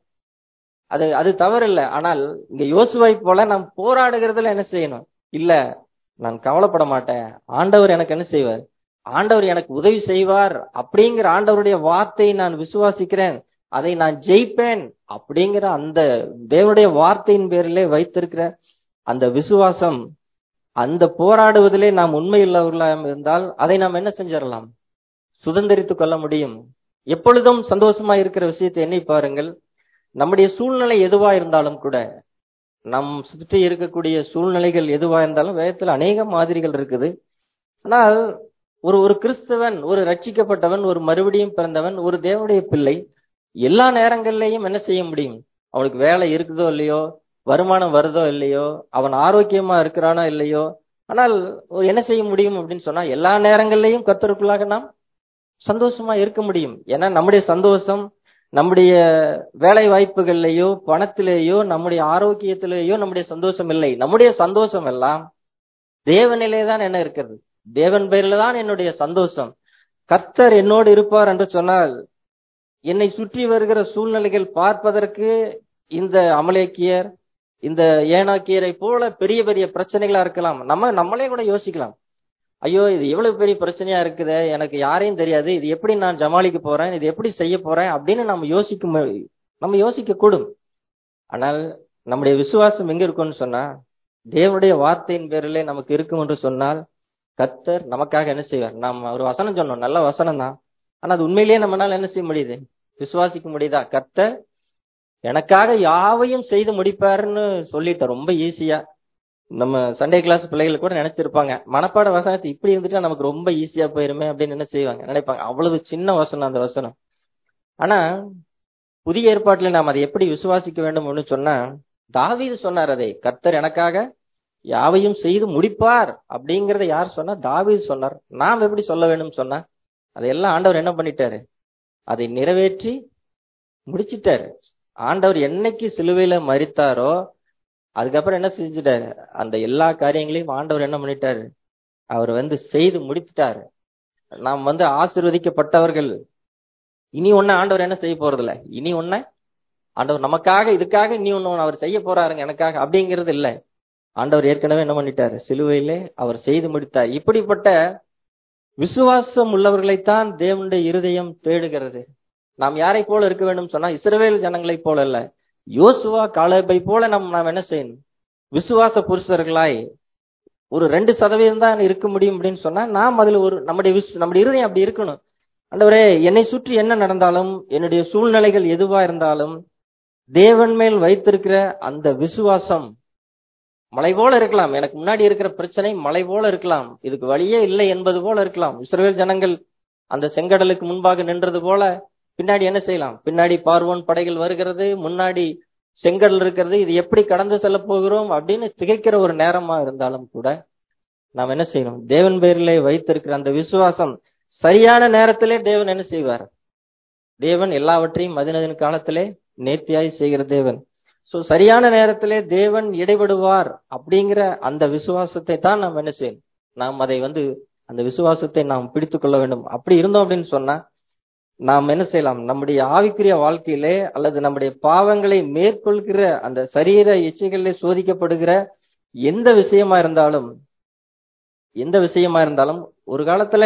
அது அது தவறில்லை ஆனால் இங்க யோசுவை போல நாம் போராடுகிறதுல என்ன செய்யணும் இல்ல நான் கவலைப்பட மாட்டேன் ஆண்டவர் எனக்கு என்ன செய்வார் ஆண்டவர் எனக்கு உதவி செய்வார் அப்படிங்கிற ஆண்டவருடைய வார்த்தையை நான் விசுவாசிக்கிறேன் அதை நான் ஜெயிப்பேன் அப்படிங்கிற அந்த தேவனுடைய வார்த்தையின் பேரிலே வைத்திருக்கிற அந்த விசுவாசம் அந்த போராடுவதிலே நாம் உண்மை உள்ளவர்களாக இருந்தால் அதை நாம் என்ன செஞ்சிடலாம் சுதந்திரித்துக் கொள்ள முடியும் எப்பொழுதும் சந்தோஷமா இருக்கிற விஷயத்தை எண்ணி பாருங்கள் நம்முடைய சூழ்நிலை எதுவா இருந்தாலும் கூட நம் சுற்றி இருக்கக்கூடிய சூழ்நிலைகள் எதுவா இருந்தாலும் வேதத்துல அநேக மாதிரிகள் இருக்குது ஆனால் ஒரு ஒரு கிறிஸ்தவன் ஒரு ரட்சிக்கப்பட்டவன் ஒரு மறுபடியும் பிறந்தவன் ஒரு தேவனுடைய பிள்ளை எல்லா நேரங்கள்லயும் என்ன செய்ய முடியும் அவனுக்கு வேலை இருக்குதோ இல்லையோ வருமானம் வருதோ இல்லையோ அவன் ஆரோக்கியமா இருக்கிறானோ இல்லையோ ஆனால் ஒரு என்ன செய்ய முடியும் அப்படின்னு சொன்னா எல்லா நேரங்கள்லயும் கர்த்தருக்குள்ளாக நாம் சந்தோஷமா இருக்க முடியும் ஏன்னா நம்முடைய சந்தோஷம் நம்முடைய வேலை வாய்ப்புகள்லயோ பணத்திலேயோ நம்முடைய ஆரோக்கியத்திலேயோ நம்முடைய சந்தோஷம் இல்லை நம்முடைய சந்தோஷம் எல்லாம் தேவனிலே தான் என்ன இருக்கிறது தேவன் பேர்ல தான் என்னுடைய சந்தோஷம் கர்த்தர் என்னோடு இருப்பார் என்று சொன்னால் என்னை சுற்றி வருகிற சூழ்நிலைகள் பார்ப்பதற்கு இந்த அமலேக்கியர் இந்த ஏனாக்கியரை போல பெரிய பெரிய பிரச்சனைகளா இருக்கலாம் நம்ம நம்மளே கூட யோசிக்கலாம் ஐயோ இது எவ்வளவு பெரிய பிரச்சனையா இருக்குது எனக்கு யாரையும் தெரியாது இது எப்படி நான் ஜமாளிக்க போறேன் இது எப்படி செய்ய போறேன் அப்படின்னு நம்ம யோசிக்க நம்ம யோசிக்க கூடும் ஆனால் நம்முடைய விசுவாசம் எங்க இருக்கும்னு சொன்னா தேவனுடைய வார்த்தையின் பேரிலே நமக்கு இருக்கும் என்று சொன்னால் கத்தர் நமக்காக என்ன செய்வார் நாம் ஒரு வசனம் சொன்னோம் நல்ல வசனம் தான் ஆனா அது உண்மையிலேயே நம்மளால என்ன செய்ய முடியுது விசுவாசிக்க முடியுதா கத்தர் எனக்காக யாவையும் செய்து முடிப்பாருன்னு சொல்லிட்டேன் ரொம்ப ஈஸியா நம்ம சண்டே கிளாஸ் பிள்ளைகள் கூட நினைச்சிருப்பாங்க மனப்பாட வசனத்தை இப்படி இருந்துட்டா நமக்கு ரொம்ப ஈஸியா போயிருமே அப்படின்னு என்ன செய்வாங்க நினைப்பாங்க அவ்வளவு சின்ன வசனம் அந்த வசனம் ஆனா புதிய ஏற்பாட்டுல நாம் அதை எப்படி விசுவாசிக்க வேண்டும்னு சொன்னா தாவீது சொன்னார் அதை கர்த்தர் எனக்காக யாவையும் செய்து முடிப்பார் அப்படிங்கறத யார் சொன்னா தாவீது சொன்னார் நாம் எப்படி சொல்ல வேண்டும் சொன்னா அதையெல்லாம் ஆண்டவர் என்ன பண்ணிட்டாரு அதை நிறைவேற்றி முடிச்சிட்டாரு ஆண்டவர் என்னைக்கு சிலுவையில மறித்தாரோ அதுக்கப்புறம் என்ன செஞ்சுட்டாரு அந்த எல்லா காரியங்களையும் ஆண்டவர் என்ன பண்ணிட்டாரு அவர் வந்து செய்து முடித்துட்டாரு நாம் வந்து ஆசிர்வதிக்கப்பட்டவர்கள் இனி ஒண்ணு ஆண்டவர் என்ன செய்ய போறதில்ல இனி ஒண்ணு ஆண்டவர் நமக்காக இதுக்காக இனி ஒண்ணு அவர் செய்ய போறாருங்க எனக்காக அப்படிங்கிறது இல்ல ஆண்டவர் ஏற்கனவே என்ன பண்ணிட்டாரு சிலுவையிலே அவர் செய்து முடித்தார் இப்படிப்பட்ட விசுவாசம் உள்ளவர்களைத்தான் தேவனுடைய இருதயம் தேடுகிறது நாம் யாரை போல இருக்க வேண்டும் சொன்னா இஸ்ரவேல் ஜனங்களைப் போல அல்ல யோசுவா காலேபை போல நாம் நாம் என்ன செய்யணும் விசுவாச புருஷர்களாய் ஒரு ரெண்டு சதவீதம் தான் இருக்க முடியும் அப்படின்னு சொன்னா நாம் அதுல ஒரு நம்முடைய விசு நம்முடைய இருதயம் அப்படி இருக்கணும் ஆண்டவரே என்னை சுற்றி என்ன நடந்தாலும் என்னுடைய சூழ்நிலைகள் எதுவா இருந்தாலும் தேவன் மேல் வைத்திருக்கிற அந்த விசுவாசம் மலை போல இருக்கலாம் எனக்கு முன்னாடி இருக்கிற பிரச்சனை மலை போல இருக்கலாம் இதுக்கு வழியே இல்லை என்பது போல இருக்கலாம் இஸ்ரேல் ஜனங்கள் அந்த செங்கடலுக்கு முன்பாக நின்றது போல பின்னாடி என்ன செய்யலாம் பின்னாடி பார்வோன் படைகள் வருகிறது முன்னாடி செங்கடல் இருக்கிறது இது எப்படி கடந்து செல்ல போகிறோம் அப்படின்னு திகைக்கிற ஒரு நேரமா இருந்தாலும் கூட நாம் என்ன செய்யணும் தேவன் பேரிலே வைத்திருக்கிற அந்த விசுவாசம் சரியான நேரத்திலே தேவன் என்ன செய்வார் தேவன் எல்லாவற்றையும் மதினதின் காலத்திலே நேர்த்தியாய் செய்கிற தேவன் சோ சரியான நேரத்திலே தேவன் இடைபடுவார் அப்படிங்கிற அந்த விசுவாசத்தை தான் நாம் என்ன செய்யணும் நாம் அதை வந்து அந்த விசுவாசத்தை நாம் பிடித்துக் கொள்ள வேண்டும் அப்படி இருந்தோம் அப்படின்னு சொன்னா நாம் என்ன செய்யலாம் நம்முடைய ஆவிக்குரிய வாழ்க்கையிலே அல்லது நம்முடைய பாவங்களை மேற்கொள்கிற அந்த சரீர இச்சைகளிலே சோதிக்கப்படுகிற எந்த விஷயமா இருந்தாலும் எந்த விஷயமா இருந்தாலும் ஒரு காலத்துல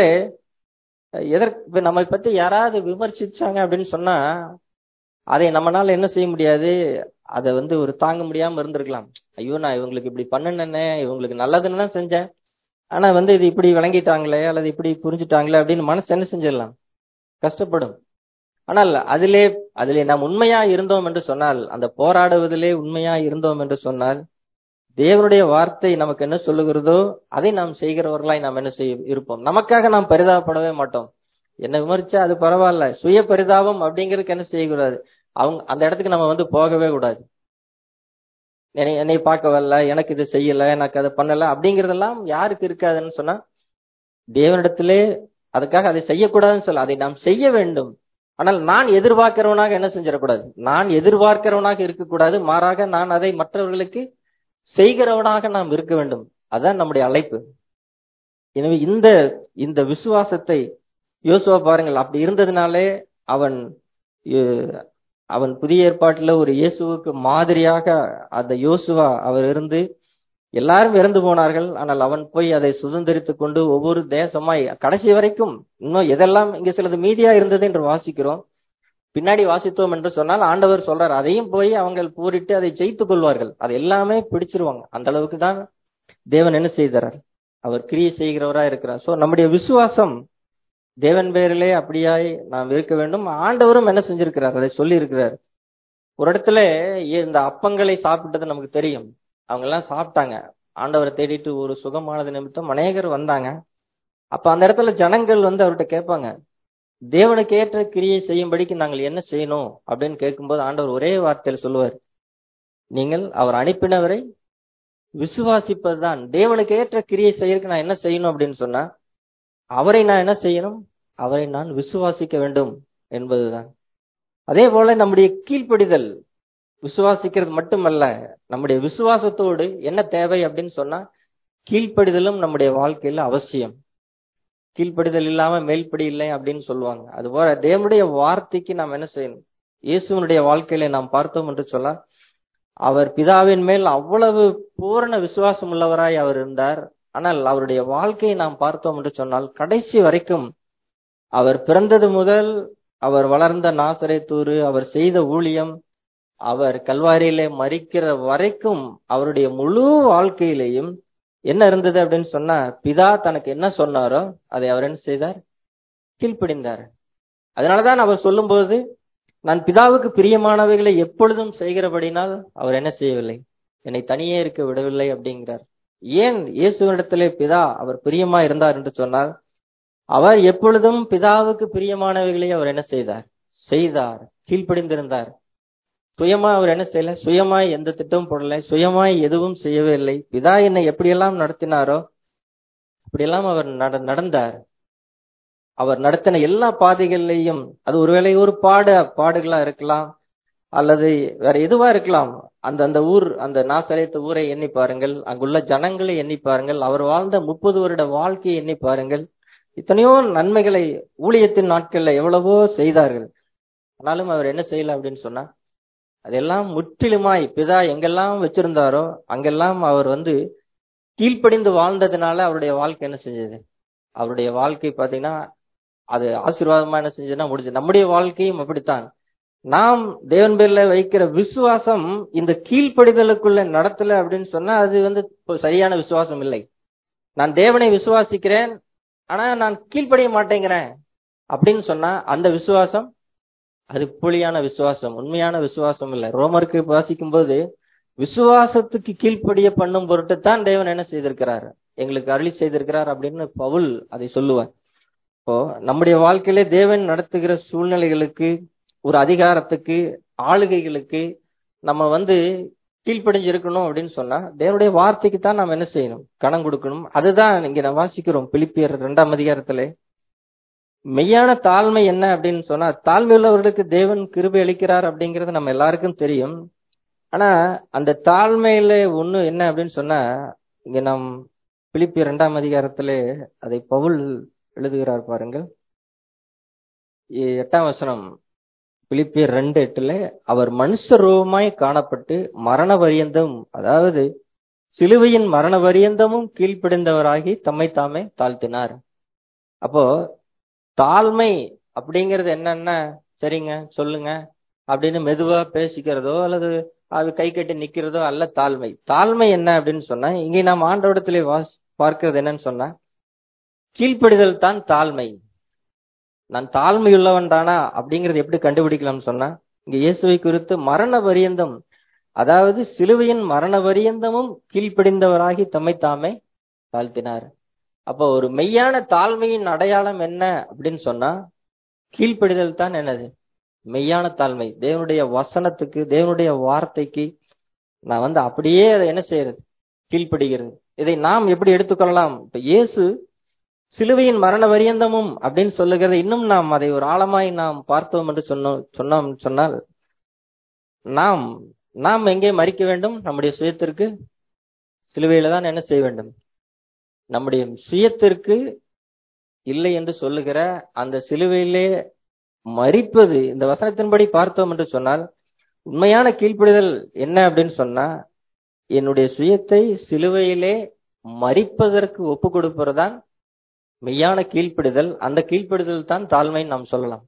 எதற்கு நம்மை பத்தி யாராவது விமர்சிச்சாங்க அப்படின்னு சொன்னா அதை நம்மளால என்ன செய்ய முடியாது அதை வந்து ஒரு தாங்க முடியாம இருந்திருக்கலாம் ஐயோ நான் இவங்களுக்கு இப்படி பண்ணுனேனே இவங்களுக்கு நல்லதுன்னு தான் செஞ்சேன் ஆனா வந்து இது இப்படி விளங்கிட்டாங்களே அல்லது இப்படி புரிஞ்சுட்டாங்களே அப்படின்னு மனசு என்ன செஞ்சிடலாம் கஷ்டப்படும் ஆனால் அதிலே அதிலே நாம் உண்மையா இருந்தோம் என்று சொன்னால் அந்த போராடுவதிலே உண்மையா இருந்தோம் என்று சொன்னால் தேவனுடைய வார்த்தை நமக்கு என்ன சொல்லுகிறதோ அதை நாம் செய்கிறவர்களாய் நாம் என்ன செய்ய இருப்போம் நமக்காக நாம் பரிதாபப்படவே மாட்டோம் என்ன விமர்சிச்சா அது பரவாயில்ல சுய பரிதாபம் அப்படிங்கிறதுக்கு என்ன செய்யக்கூடாது அவங்க அந்த இடத்துக்கு நம்ம வந்து போகவே கூடாது என்னை என்னை பார்க்க வரல எனக்கு இது செய்யல எனக்கு அதை பண்ணல அப்படிங்கறதெல்லாம் யாருக்கு இருக்காதுன்னு சொன்னா தேவனிடத்திலே அதுக்காக அதை செய்யக்கூடாதுன்னு சொல்ல அதை நாம் செய்ய வேண்டும் ஆனால் நான் எதிர்பார்க்கிறவனாக என்ன செஞ்சிடக்கூடாது நான் எதிர்பார்க்கிறவனாக இருக்கக்கூடாது மாறாக நான் அதை மற்றவர்களுக்கு செய்கிறவனாக நாம் இருக்க வேண்டும் அதான் நம்முடைய அழைப்பு எனவே இந்த இந்த விசுவாசத்தை யோசுவா பாருங்கள் அப்படி இருந்ததுனாலே அவன் அஹ், அவன் புதிய ஏற்பாட்டில் ஒரு இயேசுவுக்கு மாதிரியாக அந்த யோசுவா அவர் இருந்து எல்லாரும் இறந்து போனார்கள் ஆனால் அவன் போய் அதை சுதந்திரித்துக் கொண்டு ஒவ்வொரு தேசமாய் கடைசி வரைக்கும் இன்னும் எதெல்லாம் இங்க சிலது மீதியா இருந்தது என்று வாசிக்கிறோம் பின்னாடி வாசித்தோம் என்று சொன்னால் ஆண்டவர் சொல்றார் அதையும் போய் அவங்க பூரிட்டு அதை ஜெயித்துக் கொள்வார்கள் அது எல்லாமே பிடிச்சிருவாங்க அந்த அளவுக்கு தான் தேவன் என்ன செய்தார் அவர் கிரியை செய்கிறவரா இருக்கிறார் சோ நம்முடைய விசுவாசம் தேவன் பேரிலே அப்படியாய் நாம் இருக்க வேண்டும் ஆண்டவரும் என்ன செஞ்சிருக்கிறார் அதை சொல்லி இருக்கிறார் ஒரு இடத்துல இந்த அப்பங்களை சாப்பிட்டது நமக்கு தெரியும் அவங்க எல்லாம் சாப்பிட்டாங்க ஆண்டவரை தேடிட்டு ஒரு சுகமானது நிமித்தம் அநேகர் வந்தாங்க அப்ப அந்த இடத்துல ஜனங்கள் வந்து அவர்கிட்ட கேட்பாங்க தேவனுக்கு ஏற்ற கிரியை செய்யும்படிக்கு நாங்கள் என்ன செய்யணும் அப்படின்னு கேட்கும்போது ஆண்டவர் ஒரே வார்த்தையில் சொல்லுவார் நீங்கள் அவர் அனுப்பினவரை விசுவாசிப்பதுதான் தேவனுக்கு ஏற்ற கிரியை செய்யறதுக்கு நான் என்ன செய்யணும் அப்படின்னு சொன்னா அவரை நான் என்ன செய்யணும் அவரை நான் விசுவாசிக்க வேண்டும் என்பதுதான் அதே போல நம்முடைய கீழ்ப்படிதல் விசுவாசிக்கிறது மட்டுமல்ல நம்முடைய விசுவாசத்தோடு என்ன தேவை அப்படின்னு சொன்னா கீழ்ப்படிதலும் நம்முடைய வாழ்க்கையில அவசியம் கீழ்ப்படிதல் இல்லாம மேல்படி இல்லை அப்படின்னு சொல்லுவாங்க அதுபோல தேவனுடைய வார்த்தைக்கு நாம் என்ன செய்யணும் இயேசுவனுடைய வாழ்க்கையில நாம் பார்த்தோம் என்று சொல்ல அவர் பிதாவின் மேல் அவ்வளவு பூரண விசுவாசம் உள்ளவராய் அவர் இருந்தார் ஆனால் அவருடைய வாழ்க்கையை நாம் பார்த்தோம் என்று சொன்னால் கடைசி வரைக்கும் அவர் பிறந்தது முதல் அவர் வளர்ந்த நாசரேத்தூரு அவர் செய்த ஊழியம் அவர் கல்வாரியிலே மறிக்கிற வரைக்கும் அவருடைய முழு வாழ்க்கையிலேயும் என்ன இருந்தது அப்படின்னு சொன்னா பிதா தனக்கு என்ன சொன்னாரோ அதை அவர் என்ன செய்தார் கீழ்ப்படிந்தார் அதனாலதான் அவர் சொல்லும்போது நான் பிதாவுக்கு பிரியமானவைகளை எப்பொழுதும் செய்கிறபடினால் அவர் என்ன செய்யவில்லை என்னை தனியே இருக்க விடவில்லை அப்படிங்கிறார் ஏன் இயேசுவினிடத்திலே பிதா அவர் பிரியமா இருந்தார் என்று சொன்னால் அவர் எப்பொழுதும் பிதாவுக்கு பிரியமானவைகளை அவர் என்ன செய்தார் செய்தார் கீழ்ப்படிந்திருந்தார் சுயமா அவர் என்ன செய்யல சுயமாய் எந்த திட்டமும் போடல சுயமாய் எதுவும் செய்யவே இல்லை பிதா என்னை எப்படியெல்லாம் நடத்தினாரோ அப்படியெல்லாம் அவர் நட- நடந்தார் அவர் நடத்தின எல்லா பாதைகள்லையும் அது ஒருவேளை ஒரு பாட பாடுகளா இருக்கலாம் அல்லது வேற எதுவா இருக்கலாம் அந்த அந்த ஊர் அந்த நாசரேத்து ஊரை எண்ணி பாருங்கள் அங்குள்ள ஜனங்களை எண்ணி பாருங்கள் அவர் வாழ்ந்த முப்பது வருட வாழ்க்கையை எண்ணி பாருங்கள் இத்தனையோ நன்மைகளை ஊழியத்தின் நாட்கள்ல எவ்வளவோ செய்தார்கள் ஆனாலும் அவர் என்ன செய்யல அப்படின்னு சொன்னா அதெல்லாம் முற்றிலுமாய் பிதா எங்கெல்லாம் வச்சிருந்தாரோ அங்கெல்லாம் அவர் வந்து கீழ்ப்படிந்து வாழ்ந்ததுனால அவருடைய வாழ்க்கை என்ன செஞ்சது அவருடைய வாழ்க்கை பாத்தீங்கன்னா அது ஆசீர்வாதமா என்ன செஞ்சதுன்னா முடிஞ்சது நம்முடைய வாழ்க்கையும் அப்படித்தான் நாம் தேவன் பேர்ல வைக்கிற விசுவாசம் இந்த கீழ்ப்படிதலுக்குள்ள நடத்தல அப்படின்னு சொன்னா அது வந்து இப்போ சரியான விசுவாசம் இல்லை நான் தேவனை விசுவாசிக்கிறேன் ஆனா நான் கீழ்ப்படிய மாட்டேங்கிறேன் அப்படின்னு சொன்னா அந்த விசுவாசம் அது போலியான விசுவாசம் உண்மையான விசுவாசம் இல்லை ரோமருக்கு வாசிக்கும் போது விசுவாசத்துக்கு கீழ்ப்படிய பண்ணும் பொருட்டு தான் தேவன் என்ன செய்திருக்கிறார் எங்களுக்கு அருளி செய்திருக்கிறார் அப்படின்னு பவுல் அதை சொல்லுவார் இப்போ நம்முடைய வாழ்க்கையிலே தேவன் நடத்துகிற சூழ்நிலைகளுக்கு ஒரு அதிகாரத்துக்கு ஆளுகைகளுக்கு நம்ம வந்து கீழ்ப்படிஞ்சு இருக்கணும் அப்படின்னு சொன்னா தேவனுடைய வார்த்தைக்கு தான் நாம் என்ன செய்யணும் கணம் கொடுக்கணும் அதுதான் இங்க நான் வாசிக்கிறோம் பிலிப்பியர் இரண்டாம் அதிகாரத்திலே மெய்யான தாழ்மை என்ன அப்படின்னு சொன்னா தாழ்மை உள்ளவர்களுக்கு தேவன் கிருபை அளிக்கிறார் அப்படிங்கிறது நம்ம எல்லாருக்கும் தெரியும் ஆனா அந்த தாழ்மையில ஒண்ணு என்ன அப்படின்னு சொன்னா இங்க நாம் பிலிப்பியர் இரண்டாம் அதிகாரத்திலே அதை பவுல் எழுதுகிறார் பாருங்கள் எ- எட்டாம் வசனம் பிலிப்பியர் ரெண்டு எட்டுல அவர் மனுஷ ரூபமாய் காணப்பட்டு மரண பரியந்தம் அதாவது சிலுவையின் மரண பரியந்தமும் கீழ்ப்படிந்தவராகி தம்மை தாமே தாழ்த்தினார் அப்போ தாழ்மை அப்படிங்கிறது என்னன்னா சரிங்க சொல்லுங்க அப்படின்னு மெதுவா பேசிக்கிறதோ அல்லது அது கை கட்டி நிக்கிறதோ அல்ல தாழ்மை தாழ்மை என்ன அப்படின்னு சொன்னா இங்கே நாம் ஆண்டவடத்திலே வாஸ் பார்க்கிறது என்னன்னு சொன்னா கீழ்ப்படிதல் தான் தாழ்மை நான் தாழ்மையுள்ளவன் தானா அப்படிங்கறது எப்படி கண்டுபிடிக்கலாம்னு சொன்னா இங்க இயேசுவை குறித்து மரண பரியந்தம் அதாவது சிலுவையின் மரண பரியந்தமும் கீழ்ப்படிந்தவராகி தம்மை தாமே தாழ்த்தினார் அப்போ ஒரு மெய்யான தாழ்மையின் அடையாளம் என்ன அப்படின்னு சொன்னா கீழ்ப்படிதல் தான் என்னது மெய்யான தாழ்மை தேவனுடைய வசனத்துக்கு தேவனுடைய வார்த்தைக்கு நான் வந்து அப்படியே அதை என்ன செய்யறது கீழ்ப்படுகிறது இதை நாம் எப்படி எடுத்துக்கொள்ளலாம் இப்ப இயேசு சிலுவையின் மரண பரியந்தமும் அப்படின்னு சொல்லுகிறத இன்னும் நாம் அதை ஒரு ஆழமாய் நாம் பார்த்தோம் என்று சொன்னோம் சொன்னோம் சொன்னால் நாம் நாம் எங்கே மறிக்க வேண்டும் நம்முடைய சுயத்திற்கு சிலுவையில தான் என்ன செய்ய வேண்டும் நம்முடைய சுயத்திற்கு இல்லை என்று சொல்லுகிற அந்த சிலுவையிலே மறிப்பது இந்த வசனத்தின்படி பார்த்தோம் என்று சொன்னால் உண்மையான கீழ்ப்படிதல் என்ன அப்படின்னு சொன்னா என்னுடைய சுயத்தை சிலுவையிலே மறிப்பதற்கு ஒப்பு கொடுப்பதுதான் மெய்யான கீழ்ப்பிடுதல் அந்த கீழ்ப்பிடுதல் தான் தாழ்மை நாம் சொல்லலாம்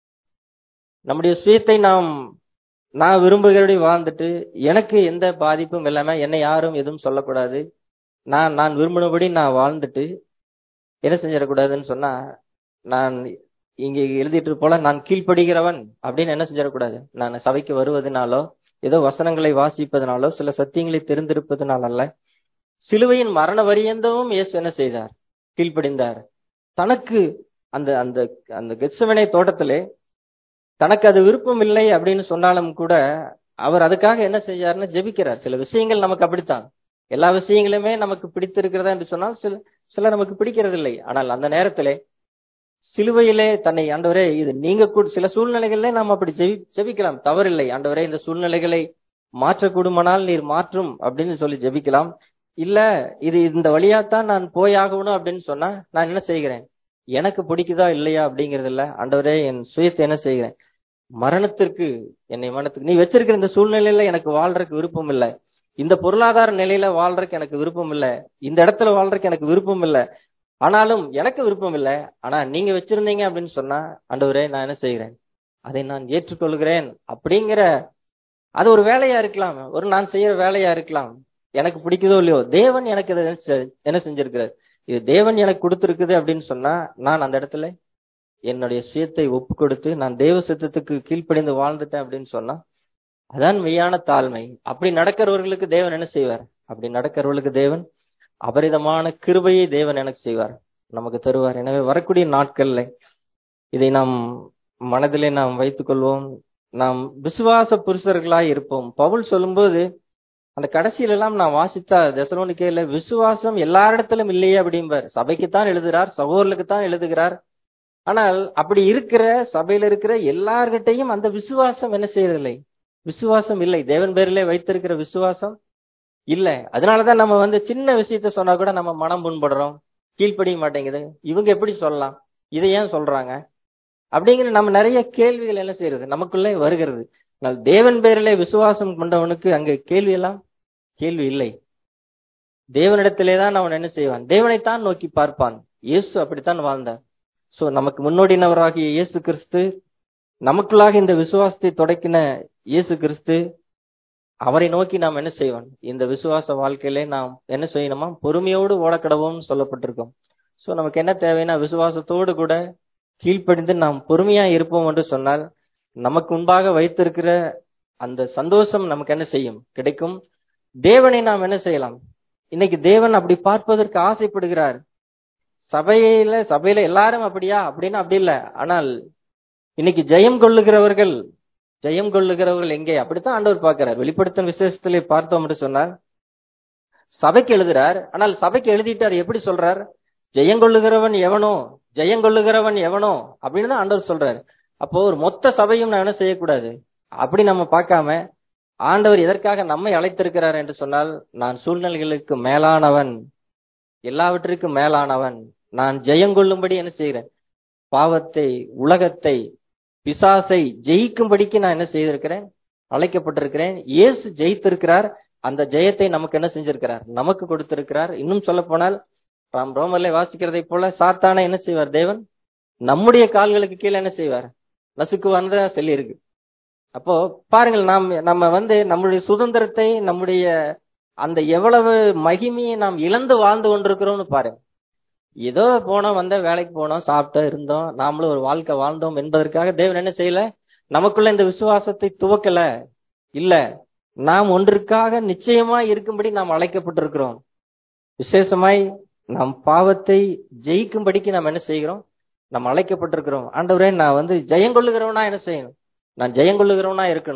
நம்முடைய சுயத்தை நாம் நான் விரும்புகிறபடி வாழ்ந்துட்டு எனக்கு எந்த பாதிப்பும் இல்லாம என்னை யாரும் எதுவும் சொல்லக்கூடாது நான் நான் விரும்பினபடி நான் வாழ்ந்துட்டு என்ன செஞ்சிடக்கூடாதுன்னு சொன்னா நான் இங்க எழுதிட்டு போல நான் கீழ்ப்படுகிறவன் அப்படின்னு என்ன செஞ்சிடக்கூடாது நான் சபைக்கு வருவதனாலோ ஏதோ வசனங்களை வாசிப்பதனாலோ சில சத்தியங்களை தெரிந்திருப்பதனால அல்ல சிலுவையின் மரண வரியந்தமும் இயேசு என்ன செய்தார் கீழ்ப்படிந்தார் தனக்கு அந்த அந்த அந்த கெட்சவனை தோட்டத்திலே தனக்கு அது விருப்பம் இல்லை அப்படின்னு சொன்னாலும் கூட அவர் அதுக்காக என்ன செய்யாருன்னு ஜெபிக்கிறார் சில விஷயங்கள் நமக்கு அப்படித்தான் எல்லா விஷயங்களுமே நமக்கு பிடித்திருக்கிறதா என்று சொன்னால் சில சில நமக்கு பிடிக்கிறது இல்லை ஆனால் அந்த நேரத்திலே சிலுவையிலே தன்னை ஆண்டவரே இது நீங்க கூட சில சூழ்நிலைகளிலே நாம் அப்படி ஜெபி ஜெபிக்கலாம் தவறில்லை ஆண்டவரே இந்த சூழ்நிலைகளை மாற்றக்கூடுமானால் நீர் மாற்றும் அப்படின்னு சொல்லி ஜெபிக்கலாம் இல்ல இது இந்த வழியாத்தான் நான் போயாகணும் அப்படின்னு சொன்னா நான் என்ன செய்கிறேன் எனக்கு பிடிக்குதா இல்லையா அப்படிங்கறது இல்ல ஆண்டவரே என் சுயத்தை என்ன செய்கிறேன் மரணத்திற்கு என்னை மரணத்துக்கு நீ வச்சிருக்கிற இந்த சூழ்நிலையில எனக்கு வாழ்றதுக்கு விருப்பம் இல்லை இந்த பொருளாதார நிலையில வாழ்றதுக்கு எனக்கு விருப்பம் இல்லை இந்த இடத்துல வாழ்றதுக்கு எனக்கு விருப்பம் இல்லை ஆனாலும் எனக்கு விருப்பம் இல்லை ஆனா நீங்க வச்சிருந்தீங்க அப்படின்னு சொன்னா ஆண்டவரே நான் என்ன செய்கிறேன் அதை நான் ஏற்றுக்கொள்கிறேன் அப்படிங்கிற அது ஒரு வேலையா இருக்கலாம் ஒரு நான் செய்யற வேலையா இருக்கலாம் எனக்கு பிடிக்குதோ இல்லையோ தேவன் எனக்கு இதை என்ன செஞ்சிருக்கிறார் இது தேவன் எனக்கு கொடுத்திருக்குது அப்படின்னு சொன்னா நான் அந்த இடத்துல என்னுடைய சுயத்தை ஒப்பு கொடுத்து நான் தேவ சித்தத்துக்கு கீழ்ப்படிந்து வாழ்ந்துட்டேன் அப்படின்னு சொன்னா அதான் மெய்யான தாழ்மை அப்படி நடக்கிறவர்களுக்கு தேவன் என்ன செய்வார் அப்படி நடக்கிறவர்களுக்கு தேவன் அபரிதமான கிருபையை தேவன் எனக்கு செய்வார் நமக்கு தருவார் எனவே வரக்கூடிய நாட்கள்ல இதை நாம் மனதிலே நாம் வைத்துக் கொள்வோம் நாம் விசுவாச புருஷர்களாய் இருப்போம் பவுல் சொல்லும்போது அந்த கடைசியில எல்லாம் நான் வாசித்தா தசரோனிக்கையில விசுவாசம் எல்லாரிடத்திலும் இல்லையே அப்படிம்பார் சபைக்குத்தான் எழுதுகிறார் சகோதரர்களுக்கு தான் எழுதுகிறார் ஆனால் அப்படி இருக்கிற சபையில இருக்கிற எல்லார்கிட்டையும் அந்த விசுவாசம் என்ன செய்யறதில்லை விசுவாசம் இல்லை தேவன் பேரிலே வைத்திருக்கிற விசுவாசம் இல்ல அதனாலதான் நம்ம வந்து சின்ன விஷயத்த சொன்னா கூட நம்ம மனம் புண்படுறோம் கீழ்ப்படிய மாட்டேங்குது இவங்க எப்படி சொல்லலாம் இதை ஏன் சொல்றாங்க அப்படிங்கிற நம்ம நிறைய கேள்விகள் என்ன செய்யறது நமக்குள்ளே வருகிறது ஆனால் தேவன் பேரிலே விசுவாசம் கொண்டவனுக்கு அங்க கேள்வி எல்லாம் கேள்வி இல்லை தேவனிடத்திலே தான் அவன் என்ன செய்வான் தேவனைத்தான் நோக்கி பார்ப்பான் இயேசு அப்படித்தான் வாழ்ந்தார் சோ நமக்கு முன்னோடினவராகிய இயேசு கிறிஸ்து நமக்குள்ளாக இந்த விசுவாசத்தை தொடக்கின இயேசு கிறிஸ்து அவரை நோக்கி நாம் என்ன செய்வோம் இந்த விசுவாச வாழ்க்கையிலே நாம் என்ன செய்யணுமா பொறுமையோடு ஓடக்கடவோம்னு சொல்லப்பட்டிருக்கோம் சோ நமக்கு என்ன தேவைன்னா விசுவாசத்தோடு கூட கீழ்ப்படிந்து நாம் பொறுமையா இருப்போம் என்று சொன்னால் நமக்கு முன்பாக வைத்திருக்கிற அந்த சந்தோஷம் நமக்கு என்ன செய்யும் கிடைக்கும் தேவனை நாம் என்ன செய்யலாம் இன்னைக்கு தேவன் அப்படி பார்ப்பதற்கு ஆசைப்படுகிறார் சபையில சபையில எல்லாரும் அப்படியா அப்படின்னு அப்படி இல்லை ஆனால் இன்னைக்கு ஜெயம் கொள்ளுகிறவர்கள் ஜெயம் கொள்ளுகிறவர்கள் எங்கே அப்படித்தான் ஆண்டவர் பார்க்கிறார் வெளிப்படுத்தும் விசேஷத்திலே பார்த்தோம் என்று சொன்னார் சபைக்கு எழுதுறார் ஆனால் சபைக்கு எழுதிட்டார் எப்படி சொல்றார் ஜெயங்கொள்ளுகிறவன் எவனோ ஜெயங்கொள்ளுகிறவன் எவனோ அப்படின்னு தான் ஆண்டவர் சொல்றாரு அப்போ ஒரு மொத்த சபையும் நான் என்ன செய்யக்கூடாது அப்படி நம்ம பார்க்காம ஆண்டவர் எதற்காக நம்மை அழைத்திருக்கிறார் என்று சொன்னால் நான் சூழ்நிலைகளுக்கு மேலானவன் எல்லாவற்றிற்கும் மேலானவன் நான் ஜெயங்கொள்ளும்படி என்ன செய்கிறேன் பாவத்தை உலகத்தை பிசாசை ஜெயிக்கும்படிக்கு நான் என்ன செய்திருக்கிறேன் அழைக்கப்பட்டிருக்கிறேன் இயேசு ஜெயித்திருக்கிறார் அந்த ஜெயத்தை நமக்கு என்ன செஞ்சிருக்கிறார் நமக்கு கொடுத்திருக்கிறார் இன்னும் சொல்ல போனால் ராம் ரோமர்ல வாசிக்கிறதை போல சாத்தான என்ன செய்வார் தேவன் நம்முடைய கால்களுக்கு கீழே என்ன செய்வார் நசுக்குவார்னு சொல்லி இருக்கு அப்போ பாருங்கள் நாம் நம்ம வந்து நம்முடைய சுதந்திரத்தை நம்முடைய அந்த எவ்வளவு மகிமையை நாம் இழந்து வாழ்ந்து கொண்டிருக்கிறோம்னு பாருங்க ஏதோ போனோம் வந்த வேலைக்கு போனோம் சாப்பிட்டோம் இருந்தோம் நாமளும் ஒரு வாழ்க்கை வாழ்ந்தோம் என்பதற்காக தேவன் என்ன செய்யல நமக்குள்ள இந்த விசுவாசத்தை துவக்கல இல்ல நாம் ஒன்றுக்காக நிச்சயமா இருக்கும்படி நாம் அழைக்கப்பட்டிருக்கிறோம் விசேஷமாய் நாம் பாவத்தை ஜெயிக்கும்படிக்கு நாம் என்ன செய்கிறோம் நாம் அழைக்கப்பட்டிருக்கிறோம் ஆண்டவரே நான் வந்து ஜெயங்கொள்ளுகிறவனா என்ன செய்யணும் நான் ஜெயங்கொள்ளுகிறவனா இருக்கணும்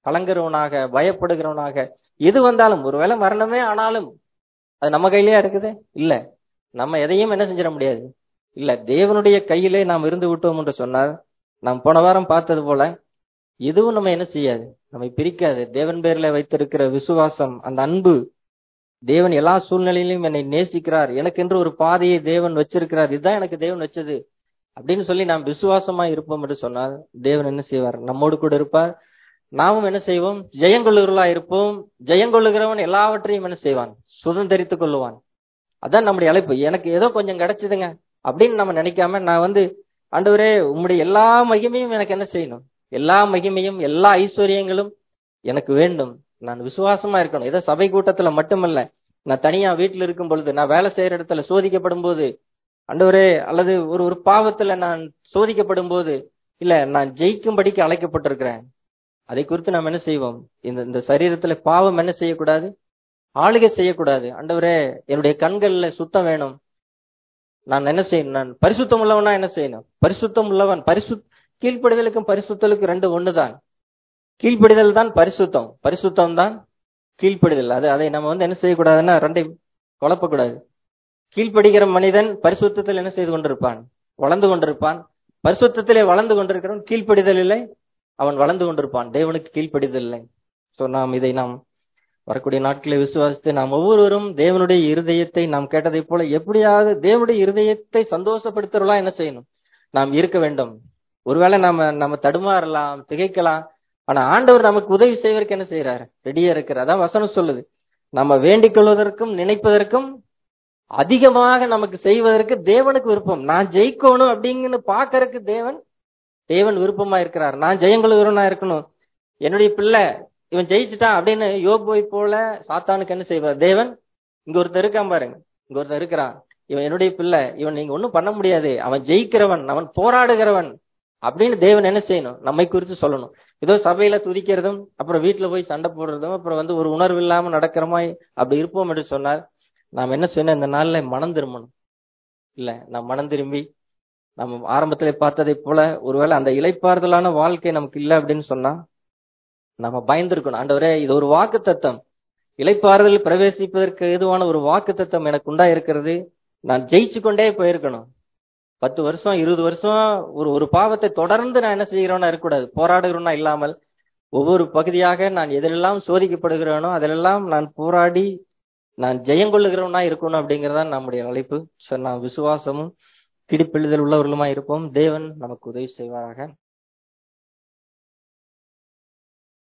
கலங்குறவனாக பயப்படுகிறவனாக எது வந்தாலும் ஒருவேளை மரணமே ஆனாலும் அது நம்ம கையிலேயே இருக்குது இல்ல நம்ம எதையும் என்ன செஞ்சிட முடியாது இல்ல தேவனுடைய கையிலே நாம் இருந்து விட்டோம் என்று சொன்னால் நாம் போன வாரம் பார்த்தது போல எதுவும் நம்ம என்ன செய்யாது நம்மை பிரிக்காது தேவன் பேர்ல வைத்திருக்கிற விசுவாசம் அந்த அன்பு தேவன் எல்லா சூழ்நிலையிலும் என்னை நேசிக்கிறார் எனக்கென்று ஒரு பாதையை தேவன் வச்சிருக்கிறார் இதுதான் எனக்கு தேவன் வச்சது அப்படின்னு சொல்லி நாம் விசுவாசமா இருப்போம் என்று சொன்னால் தேவன் என்ன செய்வார் நம்மோடு கூட இருப்பார் நாமும் என்ன செய்வோம் ஜெயங்கொள்ளுகிறவர்களா இருப்போம் ஜெயங்கொள்ளுகிறவன் எல்லாவற்றையும் என்ன செய்வான் சுதந்திரித்துக் கொள்ளுவான் அதான் நம்முடைய அழைப்பு எனக்கு ஏதோ கொஞ்சம் கிடைச்சதுங்க அப்படின்னு நம்ம நினைக்காம நான் வந்து ஆண்டவரே உம்முடைய எல்லா மகிமையும் எனக்கு என்ன செய்யணும் எல்லா மகிமையும் எல்லா ஐஸ்வர்யங்களும் எனக்கு வேண்டும் நான் விசுவாசமா இருக்கணும் ஏதோ சபை கூட்டத்துல மட்டுமல்ல நான் தனியா வீட்டுல இருக்கும் பொழுது நான் வேலை செய்யற இடத்துல சோதிக்கப்படும் போது ஆண்டவரே அல்லது ஒரு ஒரு பாவத்துல நான் சோதிக்கப்படும் போது இல்ல நான் ஜெயிக்கும்படிக்கு அழைக்கப்பட்டிருக்கிறேன் அதை குறித்து நாம் என்ன செய்வோம் இந்த இந்த சரீரத்துல பாவம் என்ன செய்யக்கூடாது ஆளுகை செய்யக்கூடாது ஆண்டவரே என்னுடைய கண்கள்ல சுத்தம் வேணும் நான் என்ன செய்யணும் நான் பரிசுத்தம் உள்ளவனா என்ன செய்யணும் பரிசுத்தம் உள்ளவன் பரிசு கீழ்ப்படிதலுக்கும் பரிசுத்தலுக்கும் ரெண்டு ஒண்ணுதான் கீழ்ப்படிதல் தான் பரிசுத்தம் பரிசுத்தம் தான் கீழ்ப்படிதல் அது அதை நம்ம வந்து என்ன செய்யக்கூடாதுன்னா ரெண்டையும் குழப்பக்கூடாது கீழ்ப்படுகிற மனிதன் பரிசுத்தத்தில் என்ன செய்து கொண்டிருப்பான் வளர்ந்து கொண்டிருப்பான் பரிசுத்தத்திலே வளர்ந்து கொண்டிருக்கிறவன் கீழ்ப்படிதலில்லை அவன் வளர்ந்து கொண்டிருப்பான் தேவனுக்கு கீழ்ப்படிதல் இல்லை சோ நாம் இதை நாம் வரக்கூடிய நாட்களை விசுவாசித்து நாம் ஒவ்வொருவரும் தேவனுடைய இருதயத்தை நாம் கேட்டதை போல எப்படியாவது தேவனுடைய இருதயத்தை சந்தோஷப்படுத்துறவளா என்ன செய்யணும் நாம் இருக்க வேண்டும் ஒருவேளை நாம நம்ம தடுமாறலாம் திகைக்கலாம் ஆனா ஆண்டவர் நமக்கு உதவி செய்வதற்கு என்ன செய்யறாரு ரெடியா இருக்கிறார் அதான் வசனம் சொல்லுது நம்ம வேண்டிக் கொள்வதற்கும் நினைப்பதற்கும் அதிகமாக நமக்கு செய்வதற்கு தேவனுக்கு விருப்பம் நான் ஜெயிக்கணும் அப்படிங்கன்னு பாக்கறதுக்கு தேவன் தேவன் விருப்பமா இருக்கிறார் நான் ஜெயங்கொள்கிறவனா இருக்கணும் என்னுடைய பிள்ளை இவன் ஜெயிச்சுட்டான் அப்படின்னு யோபோய் போல சாத்தானுக்கு என்ன செய்வார் தேவன் இங்க ஒருத்தர் இருக்கான் பாருங்க இங்க ஒருத்தர் இருக்கிறான் இவன் என்னுடைய பிள்ளை இவன் நீங்க ஒண்ணும் பண்ண முடியாது அவன் ஜெயிக்கிறவன் அவன் போராடுகிறவன் அப்படின்னு தேவன் என்ன செய்யணும் நம்மை குறித்து சொல்லணும் ஏதோ சபையில துதிக்கிறதும் அப்புறம் வீட்டுல போய் சண்டை போடுறதும் அப்புறம் வந்து ஒரு உணர்வு இல்லாம நடக்கிற மாதிரி அப்படி இருப்போம் என்று சொன்னால் நாம் என்ன செய்யணும் இந்த நாள்ல மனம் திரும்பணும் இல்ல நாம் மனம் திரும்பி நம்ம ஆரம்பத்திலே பார்த்ததை போல ஒருவேளை அந்த இலைப்பாறுதலான வாழ்க்கை நமக்கு இல்லை அப்படின்னு சொன்னா நம்ம பயந்துருக்கணும் ஆண்டவரே இது ஒரு வாக்கு தத்தம் இலைப்பாறுதல் பிரவேசிப்பதற்கு ஏதுவான ஒரு வாக்கு தத்தம் எனக்கு உண்டா இருக்கிறது நான் ஜெயிச்சு கொண்டே போயிருக்கணும் பத்து வருஷம் இருபது வருஷம் ஒரு ஒரு பாவத்தை தொடர்ந்து நான் என்ன செய்கிறோம்னா இருக்கக்கூடாது போராடுகிறோம்னா இல்லாமல் ஒவ்வொரு பகுதியாக நான் எதிலெல்லாம் சோதிக்கப்படுகிறேனோ அதிலெல்லாம் நான் போராடி நான் ஜெயங்கொள்ளுகிறவனா இருக்கணும் அப்படிங்கறதான் நம்முடைய அழைப்பு ஸோ நான் விசுவாசமும் கிடிப்பெழுதல் உள்ளவர்களுமா இருப்போம் தேவன் நமக்கு உதவி செய்வாராக